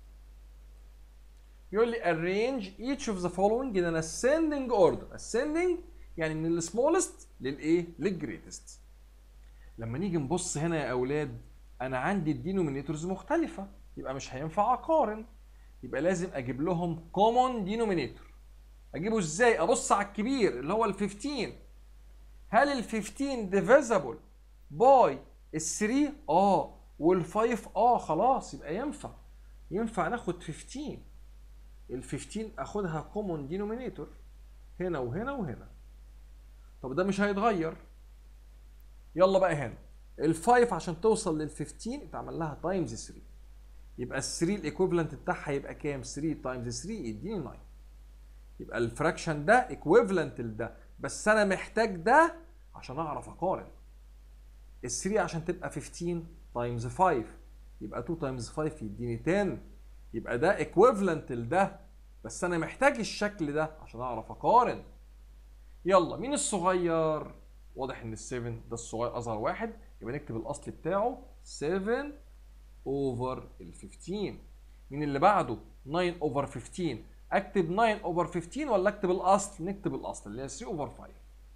يقول لي arrange each of the following in an ascending order ascending يعني من السمولست للايه للجريتست لما نيجي نبص هنا يا اولاد انا عندي الدينومينيتورز مختلفه يبقى مش هينفع اقارن يبقى لازم اجيب لهم common denominator اجيبه ازاي ابص على الكبير اللي هو ال 15 هل ال 15 divisible by ال 3 اه وال 5 اه خلاص يبقى ينفع ينفع ناخد 15 ال 15 اخدها common denominator هنا وهنا وهنا طب ده مش هيتغير يلا بقى هنا ال 5 عشان توصل لل 15 اتعمل لها تايمز 3 يبقى ال 3 الايكويفالنت بتاعها يبقى كام 3 تايمز 3 يديني 9 يبقى الفراكشن ده ايكويفالنت لده بس انا محتاج ده عشان اعرف اقارن ال 3 عشان تبقى 15 تايمز 5 يبقى 2 تايمز 5 يديني 10 يبقى ده ايكويفالنت لده بس انا محتاج الشكل ده عشان اعرف اقارن يلا مين الصغير واضح ان ال 7 ده الصغير اصغر واحد يبقى نكتب الاصل بتاعه 7 اوفر ال 15 مين اللي بعده 9 اوفر 15 اكتب 9 اوفر 15 ولا اكتب الاصل نكتب الاصل اللي هي 3 اوفر 5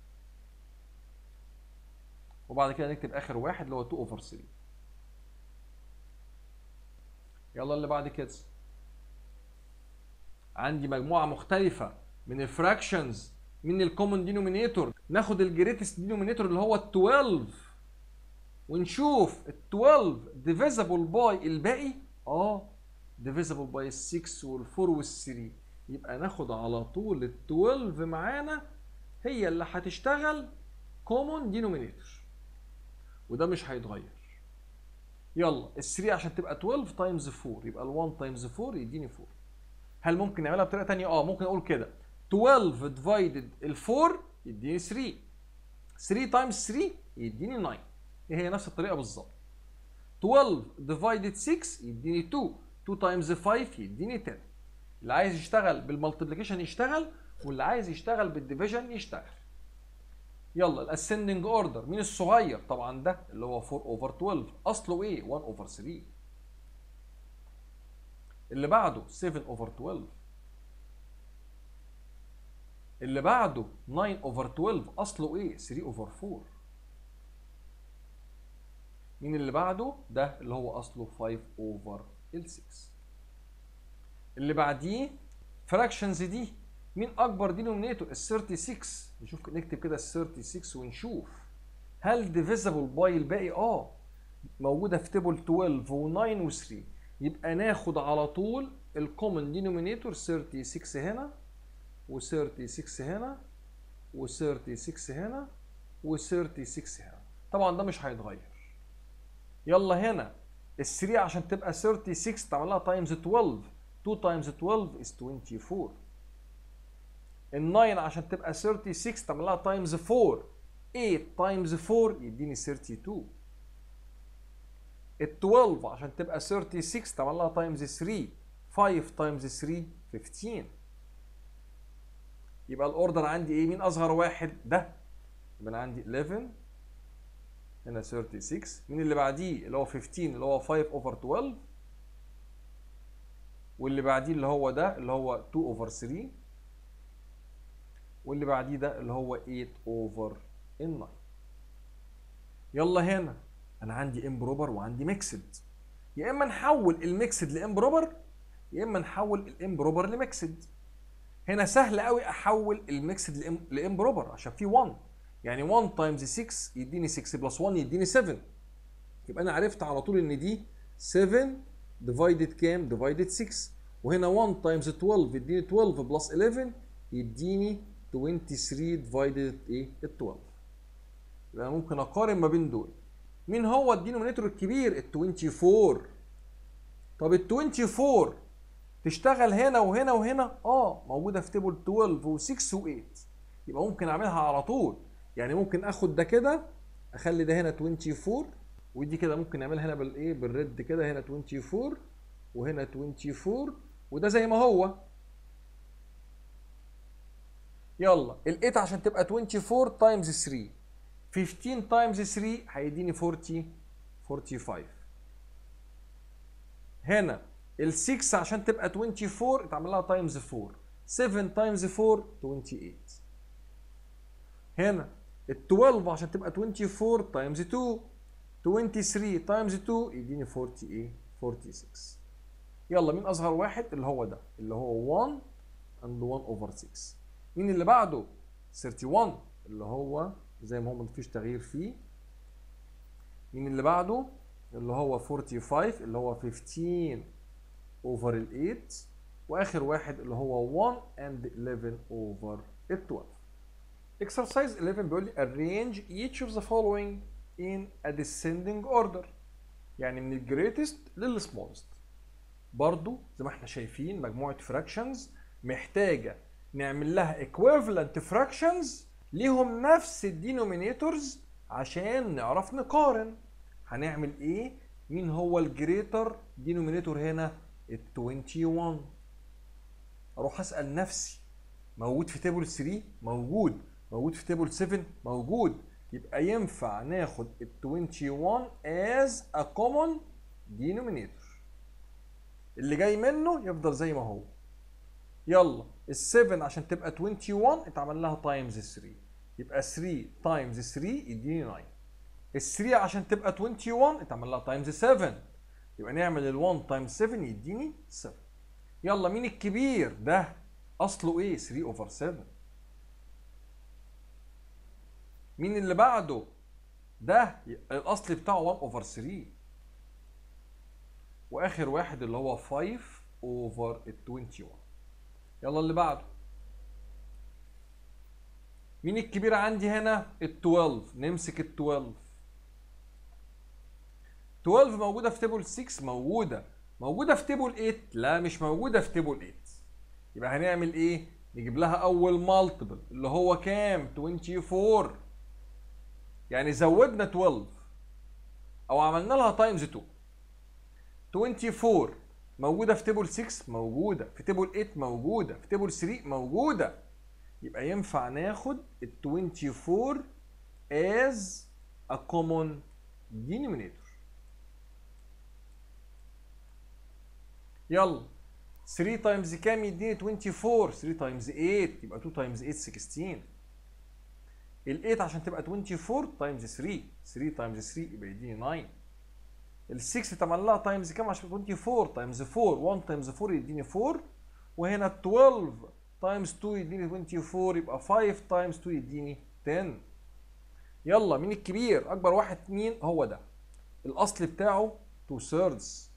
وبعد كده نكتب اخر واحد اللي هو 2 اوفر 3 يلا اللي بعد كده عندي مجموعه مختلفه من الفراكشنز من الكومن دينومينيتور ناخد الجريتست دينومينيتور اللي هو ال 12 ونشوف ال 12 ديفيزبل باي الباقي اه ديفيزبل باي ال 6 وال 4 وال 3 يبقى ناخد على طول ال 12 معانا هي اللي هتشتغل كومن دينومينيتور وده مش هيتغير يلا ال 3 عشان تبقى 12 تايمز 4 يبقى ال 1 تايمز 4 يديني 4 هل ممكن نعملها بطريقه ثانيه اه ممكن اقول كده 12 ديفايدد ال 4 يديني 3 3 تايمز 3 يديني 9 هي نفس الطريقه بالظبط 12 ديفايدد 6 يديني 2 2 تايمز 5 يديني 10 اللي عايز يشتغل بالمالتيبليكيشن يشتغل واللي عايز يشتغل بالديفيجن يشتغل يلا الاسندنج اوردر مين الصغير طبعا ده اللي هو 4 اوفر 12 اصله ايه 1 اوفر 3 اللي بعده 7 اوفر 12 اللي بعده 9 اوفر 12 اصله ايه 3 اوفر 4 مين اللي بعده ده اللي هو اصله 5 اوفر ال 6 اللي بعديه فراكشنز دي مين اكبر دينومينيتور ال 36 نشوف نكتب كده ال 36 ونشوف هل ديفيزبل باي الباقي اه موجوده في تيبل 12 و9 و3 يبقى ناخد على طول الكومن دينومينيتور 36 هنا و36 هنا و36 هنا و36 هنا طبعا ده مش هيتغير يلا هنا ال 3 عشان تبقى 36 تعمل لها تايمز 12 2 تايمز 12 is 24 ال 9 عشان تبقى 36 تعمل لها تايمز 4 8 تايمز 4 يديني 32 ال 12 عشان تبقى 36 تعمل لها تايمز 3 5 تايمز 3 15 يبقى الاوردر عندي ايه مين اصغر واحد ده يبقى انا عندي 11 هنا 36 مين اللي بعديه اللي هو 15 اللي هو 5 اوفر 12 واللي بعديه اللي هو ده اللي هو 2 اوفر 3 واللي بعديه ده اللي هو 8 اوفر 9 يلا هنا انا عندي امبروبر وعندي ميكسد يا اما نحول الميكسد لامبروبر يا اما نحول الامبروبر لميكسد هنا سهل قوي احول الميكسد لامبروبر عشان في 1 يعني 1 تايمز 6 يديني 6 بلس 1 يديني 7 يبقى انا عرفت على طول ان دي 7 ديفايدد كام ديفايدد 6 وهنا 1 تايمز 12 يديني 12 بلس 11 يديني 23 ديفايدد ايه ال 12 يبقى ممكن اقارن ما بين دول مين هو الدينومينيتور الكبير ال 24 طب ال 24 تشتغل هنا وهنا وهنا اه موجوده في تيبل 12 و6 و8 يبقى ممكن اعملها على طول يعني ممكن اخد ده كده اخلي ده هنا 24 ودي كده ممكن نعملها هنا بالايه بالريد كده هنا 24 وهنا 24 وده زي ما هو يلا ال 8 عشان تبقى 24 تايمز 3 15 تايمز 3 هيديني 40 45 هنا ال 6 عشان تبقى 24 اتعمل لها تايمز 4 7 تايمز 4 28 هنا ال 12 عشان تبقى 24 تايمز 2 23 تايمز 2 يديني 48 46 يلا مين اصغر واحد اللي هو ده اللي هو 1 and 1 over 6 مين اللي بعده 31 اللي هو زي ما هو مفيش تغيير فيه مين اللي بعده اللي هو 45 اللي هو 15 over ال 8 واخر واحد اللي هو 1 and 11 over ال 12 exercise 11 بيقول لي arrange each of the following in a descending order يعني من الجريتست للسمولست برضو زي ما احنا شايفين مجموعة fractions محتاجة نعمل لها equivalent fractions ليهم نفس الدينومينيتورز عشان نعرف نقارن هنعمل ايه مين هو الجريتر دينومينيتور هنا ال 21 اروح اسال نفسي موجود في تيبل 3 موجود موجود في تيبل 7 موجود يبقى ينفع ناخد ال 21 as a common denominator اللي جاي منه يفضل زي ما هو يلا ال 7 عشان تبقى 21 اتعمل لها تايمز 3 يبقى 3 تايمز 3 يديني 9 ال 3 عشان تبقى 21 اتعمل لها تايمز 7 يبقى نعمل ال 1 تايمز 7 يديني 7 يلا مين الكبير ده اصله ايه 3 اوفر 7 مين اللي بعده ده الاصل بتاعه 1 اوفر 3 واخر واحد اللي هو 5 اوفر ال 21 يلا اللي بعده مين الكبير عندي هنا ال 12 نمسك ال 12 12 موجوده في تيبل 6 موجوده موجوده في تيبل 8 لا مش موجوده في تيبل 8 يبقى هنعمل ايه نجيب لها اول مالتيبل اللي هو كام 24 يعني زودنا 12 او عملنا لها تايمز 2 24 موجوده في تيبل 6 موجوده في تيبل 8 موجوده في تيبل 3 موجوده يبقى ينفع ناخد ال 24 as a common denominator يلا 3 تايمز كام يديني 24 3 تايمز 8 يبقى 2 تايمز 8 16 ال 8 عشان تبقى 24 تايمز 3 3 تايمز 3 يبقى يديني 9 ال 6 اتعمل لها تايمز كام عشان 24 تايمز 4 1 تايمز 4 يديني 4 وهنا 12 تايمز 2 يديني 24 يبقى 5 تايمز 2 يديني 10 يلا مين الكبير اكبر واحد مين هو ده الاصل بتاعه 2 thirds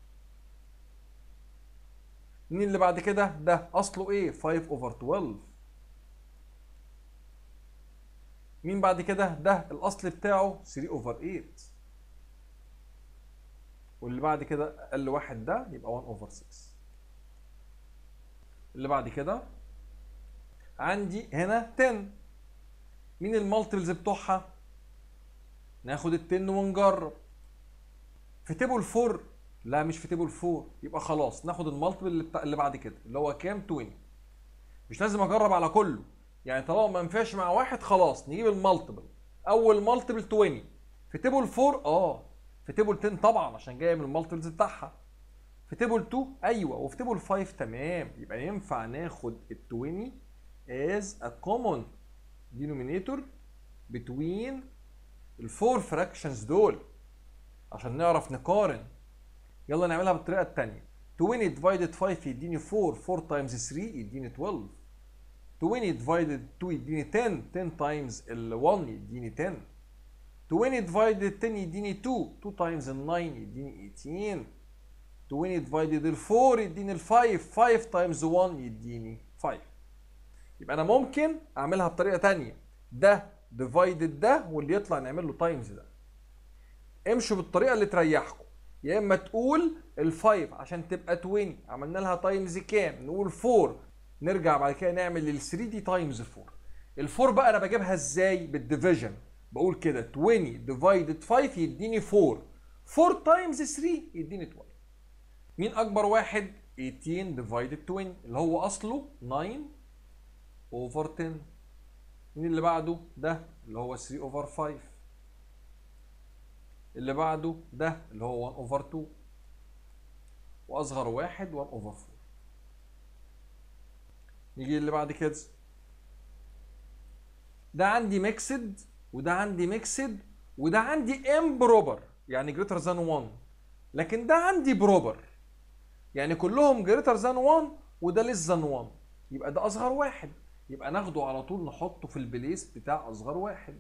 مين اللي بعد كده ده اصله ايه 5 اوفر 12 مين بعد كده ده الاصل بتاعه 3 اوفر 8 واللي بعد كده اقل واحد ده يبقى 1 اوفر 6 اللي بعد كده عندي هنا 10 مين المالتيبلز بتوعها ناخد ال 10 ونجرب في تيبل 4 لا مش في تيبل 4 يبقى خلاص ناخد المالتيبل اللي, بتاع اللي بعد كده اللي هو كام 20 مش لازم اجرب على كله يعني طالما ما ينفعش مع واحد خلاص نجيب المالتيبل اول مالتيبل 20 في تيبل 4 اه في تيبل 10 طبعا عشان جايه من المالتيبلز بتاعها في تيبل 2 ايوه وفي تيبل 5 تمام يبقى ينفع ناخد ال 20 as a common denominator between الفور fractions دول عشان نعرف نقارن يلا نعملها بالطريقه الثانيه 20 divided 5 يديني 4 4 times 3 يديني 12 20 divided 2 يديني 10 10 times ال 1 يديني 10 20 divided 10 يديني 2 2 times ال 9 يديني 18 20 divided ال 4 يديني ال 5 5 times 1 يديني 5 يبقى انا ممكن اعملها بطريقه ثانيه ده ديفايدد ده واللي يطلع نعمل له تايمز ده امشوا بالطريقه اللي تريحكم يا اما تقول ال5 عشان تبقى 20 عملنا لها تايمز كام نقول 4 نرجع بعد كده نعمل ال 3 دي تايمز 4 ال4 بقى انا بجيبها ازاي بالديفيجن بقول كده 20 ديفايدد 5 يديني 4 4 تايمز 3 يديني 12 مين اكبر واحد 18 ديفايدد 20 اللي هو اصله 9 اوفر 10 مين اللي بعده ده اللي هو 3 اوفر 5 اللي بعده ده اللي هو 1 اوفر 2 واصغر واحد 1 اوفر 4 نيجي اللي بعد كده ده عندي ميكسد وده عندي ميكسد وده عندي امبروبر يعني جريتر ذان 1 لكن ده عندي بروبر يعني كلهم جريتر ذان 1 وده ليس ذان 1 يبقى ده اصغر واحد يبقى ناخده على طول نحطه في البليس بتاع اصغر واحد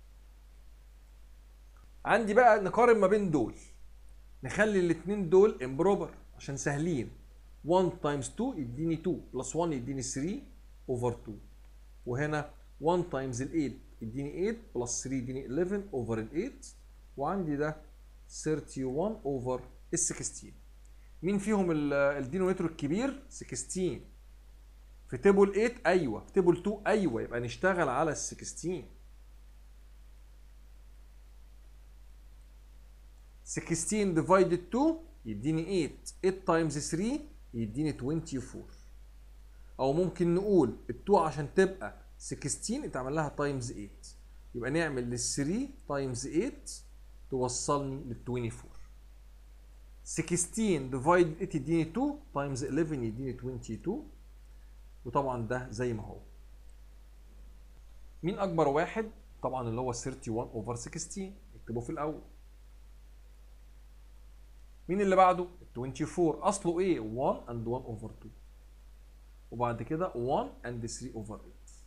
عندي بقى نقارن ما بين دول نخلي الاثنين دول امبروبر عشان سهلين 1 تايمز 2 يديني 2 بلس 1 يديني 3 اوفر 2 وهنا 1 تايمز ال 8 يديني 8 بلس 3 يديني 11 اوفر ال 8 وعندي ده 31 اوفر ال 16 مين فيهم الدينوميتر الكبير 16 في تيبل 8 ايوه في تيبل 2 ايوه يبقى نشتغل على ال 16 16 divided 2 يديني 8 8 times 3 يديني 24 او ممكن نقول ال 2 عشان تبقى 16 اتعمل لها تايمز 8 يبقى نعمل لل 3 تايمز 8 توصلني لل 24 16 divided 8 يديني 2 تايمز 11 يديني 22 وطبعا ده زي ما هو مين اكبر واحد طبعا اللي هو 31 اوفر 16 اكتبوه في الاول مين اللي بعده 24 اصله ايه 1 and 1 over 2 وبعد كده 1 and 3 over 8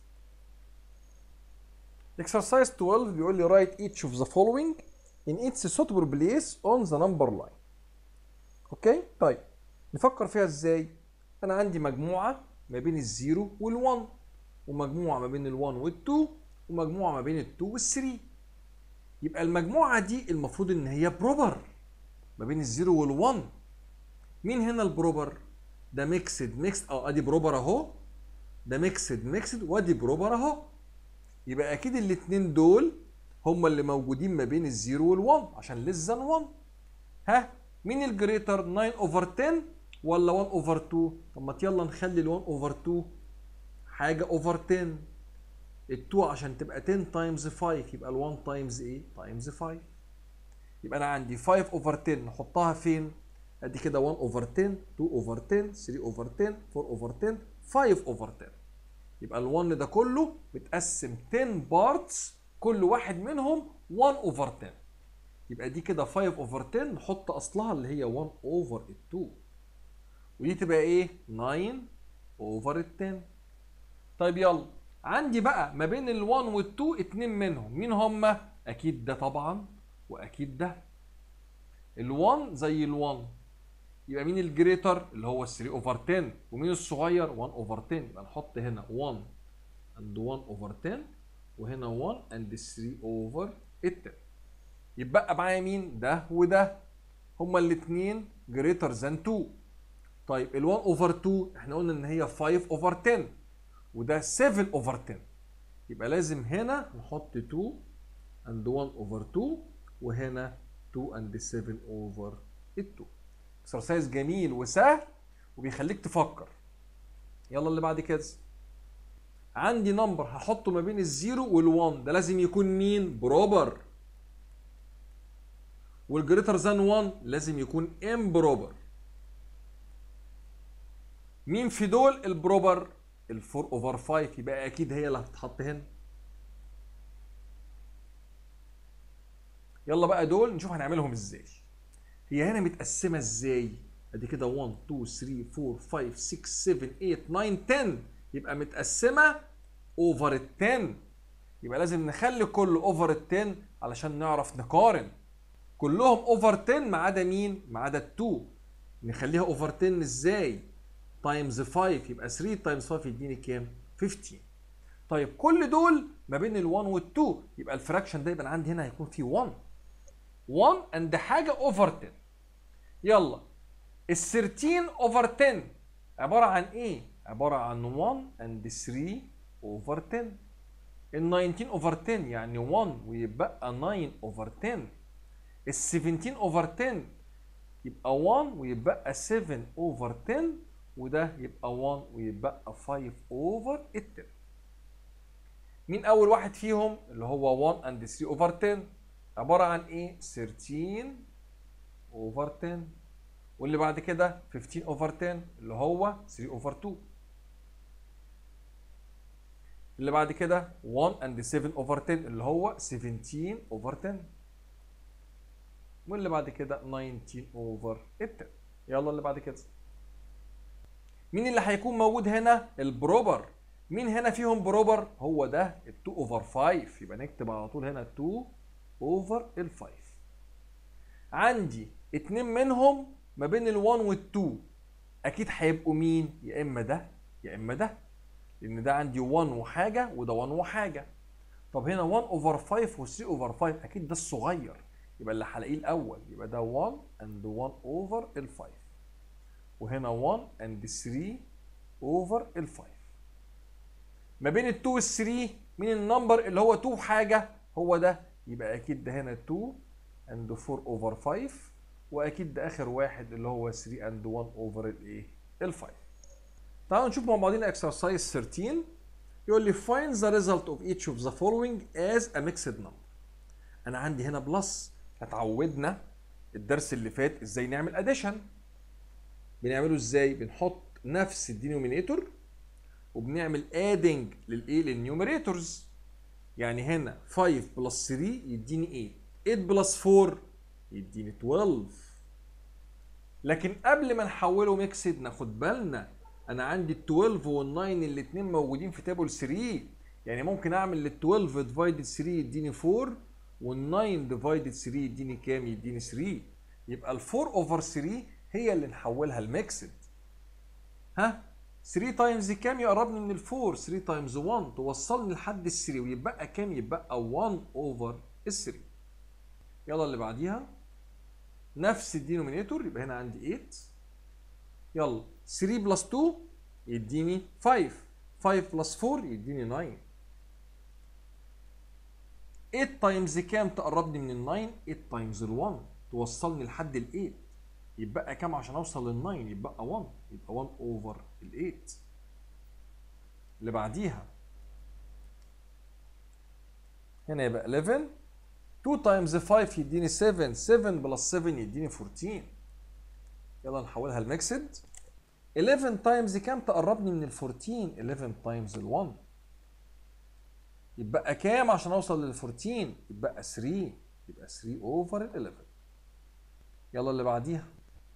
exercise 12 بيقول لي write each of the following in its suitable place on the number line اوكي طيب نفكر فيها ازاي انا عندي مجموعه ما بين الزيرو وال1 ومجموعه ما بين ال1 وال2 ومجموعه ما بين ال2 وال3 يبقى المجموعه دي المفروض ان هي بروبر ما بين الزيرو والوان مين هنا البروبر ده ميكسد ميكسد اه ادي بروبر اهو ده ميكسد ميكسد وادي بروبر اهو يبقى اكيد الاتنين دول هما اللي موجودين ما بين الزيرو والوان عشان ليس ذان 1 ها مين الجريتر 9 اوفر 10 ولا 1 اوفر 2 طب ما يلا نخلي ال 1 اوفر 2 حاجه اوفر 10 ال 2 عشان تبقى 10 تايمز 5 يبقى ال 1 تايمز ايه تايمز 5 يبقى انا عندي 5 اوفر 10 نحطها فين ادي كده 1 اوفر 10 2 اوفر 10 3 اوفر 10 4 اوفر 10 5 اوفر 10 يبقى ال1 ده كله متقسم 10 بارتس كل واحد منهم 1 اوفر 10 يبقى دي كده 5 اوفر 10 نحط اصلها اللي هي 1 اوفر 2 ودي تبقى ايه 9 اوفر 10 طيب يلا عندي بقى ما بين ال1 وال2 اتنين منهم مين هما اكيد ده طبعا واكيد ده ال1 زي ال1 يبقى مين الجريتر اللي هو 3 اوفر 10 ومين الصغير 1 اوفر 10 يبقى نحط هنا 1 and 1 اوفر 10 وهنا 1 and 3 اوفر 10 يبقى معايا مين ده وده هما الاثنين جريتر ذان 2 طيب ال1 اوفر 2 احنا قلنا ان هي 5 اوفر 10 وده 7 اوفر 10 يبقى لازم هنا نحط 2 and 1 اوفر 2 وهنا 2 and 7 اوفر 2 اكسرسايز جميل وسهل وبيخليك تفكر يلا اللي بعد كده عندي نمبر هحطه ما بين الزيرو والوان ده لازم يكون مين بروبر والجريتر ذان 1 لازم يكون امبروبر مين في دول البروبر ال 4 اوفر 5 يبقى اكيد هي اللي هتتحط هنا يلا بقى دول نشوف هنعملهم ازاي هي هنا متقسمه ازاي ادي كده 1 2 3 4 5 6 7 8 9 10 يبقى متقسمه اوفر ال 10 يبقى لازم نخلي كله اوفر ال 10 علشان نعرف نقارن كلهم اوفر 10 ما عدا مين ما عدا ال 2 نخليها اوفر 10 ازاي تايمز 5 يبقى 3 تايمز 5 يديني كام 15 طيب كل دول ما بين ال 1 وال 2 يبقى الفراكشن ده يبقى عندي هنا هيكون فيه 1 1 اند حاجه اوفر 10 يلا ال 13 اوفر 10 عباره عن ايه عباره عن 1 اند 3 اوفر 10 ال 19 اوفر 10 يعني 1 ويبقى 9 اوفر 10 ال 17 اوفر 10 يبقى 1 ويبقى 7 اوفر 10 وده يبقى 1 ويبقى 5 اوفر 10 مين اول واحد فيهم اللي هو 1 اند 3 اوفر 10 عباره عن ايه 13 اوفر 10 واللي بعد كده 15 اوفر 10 اللي هو 3 اوفر 2 اللي بعد كده 1 اند 7 اوفر 10 اللي هو 17 اوفر 10 واللي بعد كده 19 اوفر 10 يلا اللي بعد كده مين اللي هيكون موجود هنا البروبر مين هنا فيهم بروبر هو ده ال 2 اوفر 5 يبقى نكتب على طول هنا 2 اوفر ال 5 عندي اتنين منهم ما بين ال 1 وال 2 اكيد هيبقوا مين يا اما ده يا اما ده لان ده عندي 1 وحاجه وده 1 وحاجه طب هنا 1 اوفر 5 و 3 اوفر 5 اكيد ده الصغير يبقى اللي هلاقيه الاول يبقى ده 1 اند 1 اوفر ال 5 وهنا 1 اند 3 اوفر ال 5 ما بين ال 2 وال 3 مين النمبر اللي هو 2 حاجه هو ده يبقى اكيد ده هنا 2 اند 4 اوفر 5 واكيد ده اخر واحد اللي هو 3 اند 1 اوفر الايه ال 5 تعالوا نشوف مع بعضينا اكسرسايز 13 يقول لي find the result of each of the following as a mixed number انا عندي هنا بلس اتعودنا الدرس اللي فات ازاي نعمل اديشن بنعمله ازاي بنحط نفس الدينومينيتور وبنعمل ادنج للايه للنيوميريتورز يعني هنا 5 بلس 3 يديني 8 8 بلس 4 يديني 12 لكن قبل ما نحوله ميكسد ناخد بالنا انا عندي ال 12 وال 9 الاثنين موجودين في تابل 3 يعني ممكن اعمل ال 12 ديفايدد 3 يديني 4 وال 9 ديفايدد 3 يديني كام يديني 3 يبقى ال 4 اوفر 3 هي اللي نحولها لميكسد ها 3 تايمز كام يقربني من ال 4 3 تايمز 1 توصلني لحد ال 3 ويبقى كام يبقى 1 اوفر ال 3 يلا اللي بعديها نفس الدينومينيتور يبقى هنا عندي 8 يلا 3 بلس 2 يديني 5 5 بلس 4 يديني 9 8 تايمز كام تقربني من ال 9 8 تايمز ال 1 توصلني لحد ال 8 يبقى كام عشان اوصل لل 9 يبقى 1 يبقى 1 اوفر ال 8 اللي بعديها هنا يبقى 11 2 تايمز 5 يديني 7 7 بلس 7 يديني 14 يلا نحولها لميكسد 11 تايمز كام تقربني من ال 14 11 تايمز ال 1 يبقى كام عشان اوصل لل 14 يبقى 3 يبقى 3 اوفر ال 11 يلا اللي بعديها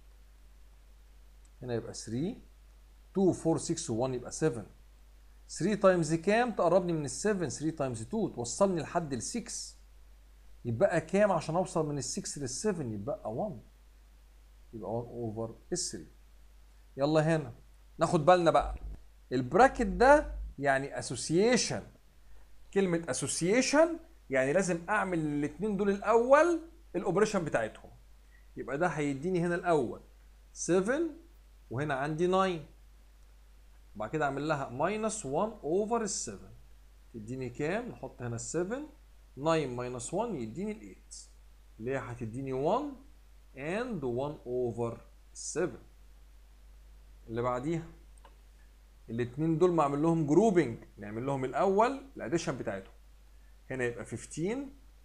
هنا يبقى 3 2 4 6 و1 يبقى 7 3 تايمز كام تقربني من ال 7 3 تايمز 2 توصلني لحد ال 6 يبقى كام عشان اوصل من ال 6 لل 7 يبقى 1 يبقى 1 اوفر ال 3 يلا هنا ناخد بالنا بقى البراكت ده يعني اسوسيشن كلمة اسوسيشن يعني لازم اعمل الاثنين دول الاول الاوبريشن بتاعتهم يبقى ده هيديني هنا الاول 7 وهنا عندي 9 وبعد كده اعمل لها ماينس 1 اوفر ال 7 تديني كام نحط هنا ال 7 9 ماينس 1 يديني ال 8 اللي هي هتديني 1 and 1 اوفر 7 اللي بعديها الاثنين دول معمل لهم جروبنج نعمل لهم الاول الاديشن بتاعتهم هنا يبقى 15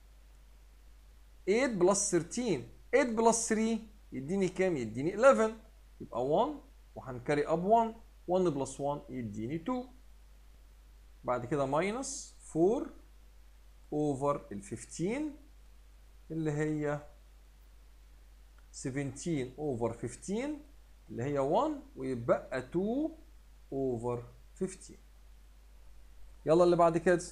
8 بلس 13 8 بلس 3 يديني كام يديني 11 يبقى 1 وهنكاري اب 1 1 بلس 1 يديني 2 بعد كده ماينس 4 اوفر ال 15 اللي هي 17 اوفر 15 اللي هي 1 ويبقى 2 اوفر 15 يلا اللي بعد كده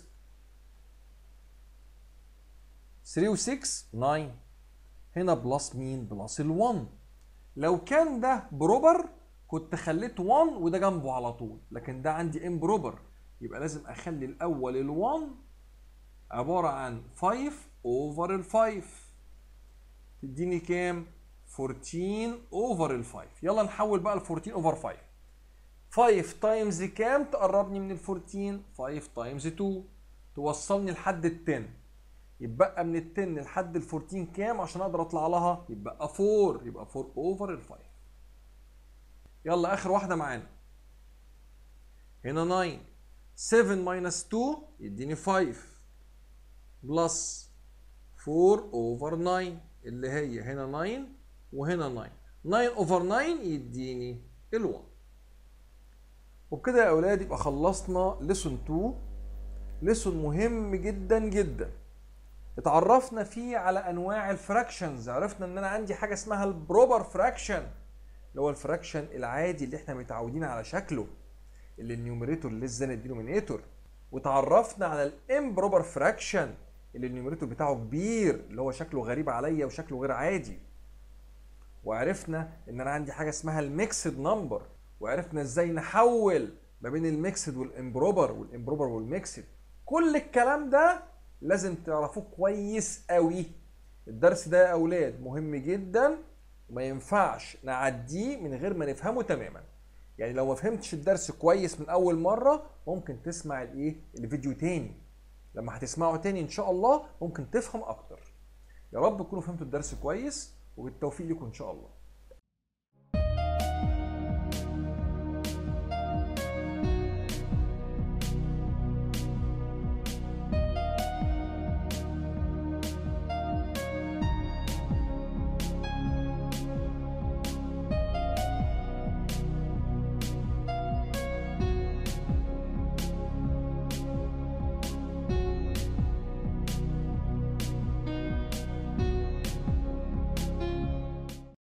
3 و 6 9 هنا بلس مين بلس ال 1 لو كان ده بروبر كنت خليت 1 وده جنبه على طول لكن ده عندي امبروبر يبقى لازم اخلي الاول ال 1 عباره عن 5 اوفر ال 5 تديني كام 14 اوفر ال 5 يلا نحول بقى ال 14 اوفر 5 5 تايمز كام تقربني من ال 14 5 تايمز 2 توصلني لحد ال 10 يبقى من ال 10 لحد ال 14 كام عشان اقدر اطلع لها يبقى 4 يبقى 4 اوفر ال 5 يلا اخر واحده معانا هنا 9 7 ماينس 2 يديني 5 بلس 4 اوفر 9 اللي هي هنا 9 وهنا 9 9 اوفر 9 يديني ال 1 وبكده يا اولاد يبقى خلصنا ليسون 2 ليسون مهم جدا جدا اتعرفنا فيه على انواع الفراكشنز عرفنا ان انا عندي حاجه اسمها البروبر فراكشن اللي هو الفراكشن العادي اللي احنا متعودين على شكله اللي النيوميريتور ليس ذان الدينومينيتور وتعرفنا على الامبروبر فراكشن اللي النيوميريتور بتاعه كبير اللي هو شكله غريب عليا وشكله غير عادي وعرفنا ان انا عندي حاجه اسمها الميكسد نمبر وعرفنا ازاي نحول ما بين الميكسد والامبروبر والامبروبر والميكسد كل الكلام ده لازم تعرفوه كويس قوي الدرس ده يا اولاد مهم جدا وما ينفعش نعديه من غير ما نفهمه تماما يعني لو ما فهمتش الدرس كويس من اول مره ممكن تسمع الايه الفيديو تاني لما هتسمعه تاني ان شاء الله ممكن تفهم اكتر يا رب تكونوا فهمتوا الدرس كويس وبالتوفيق لكم ان شاء الله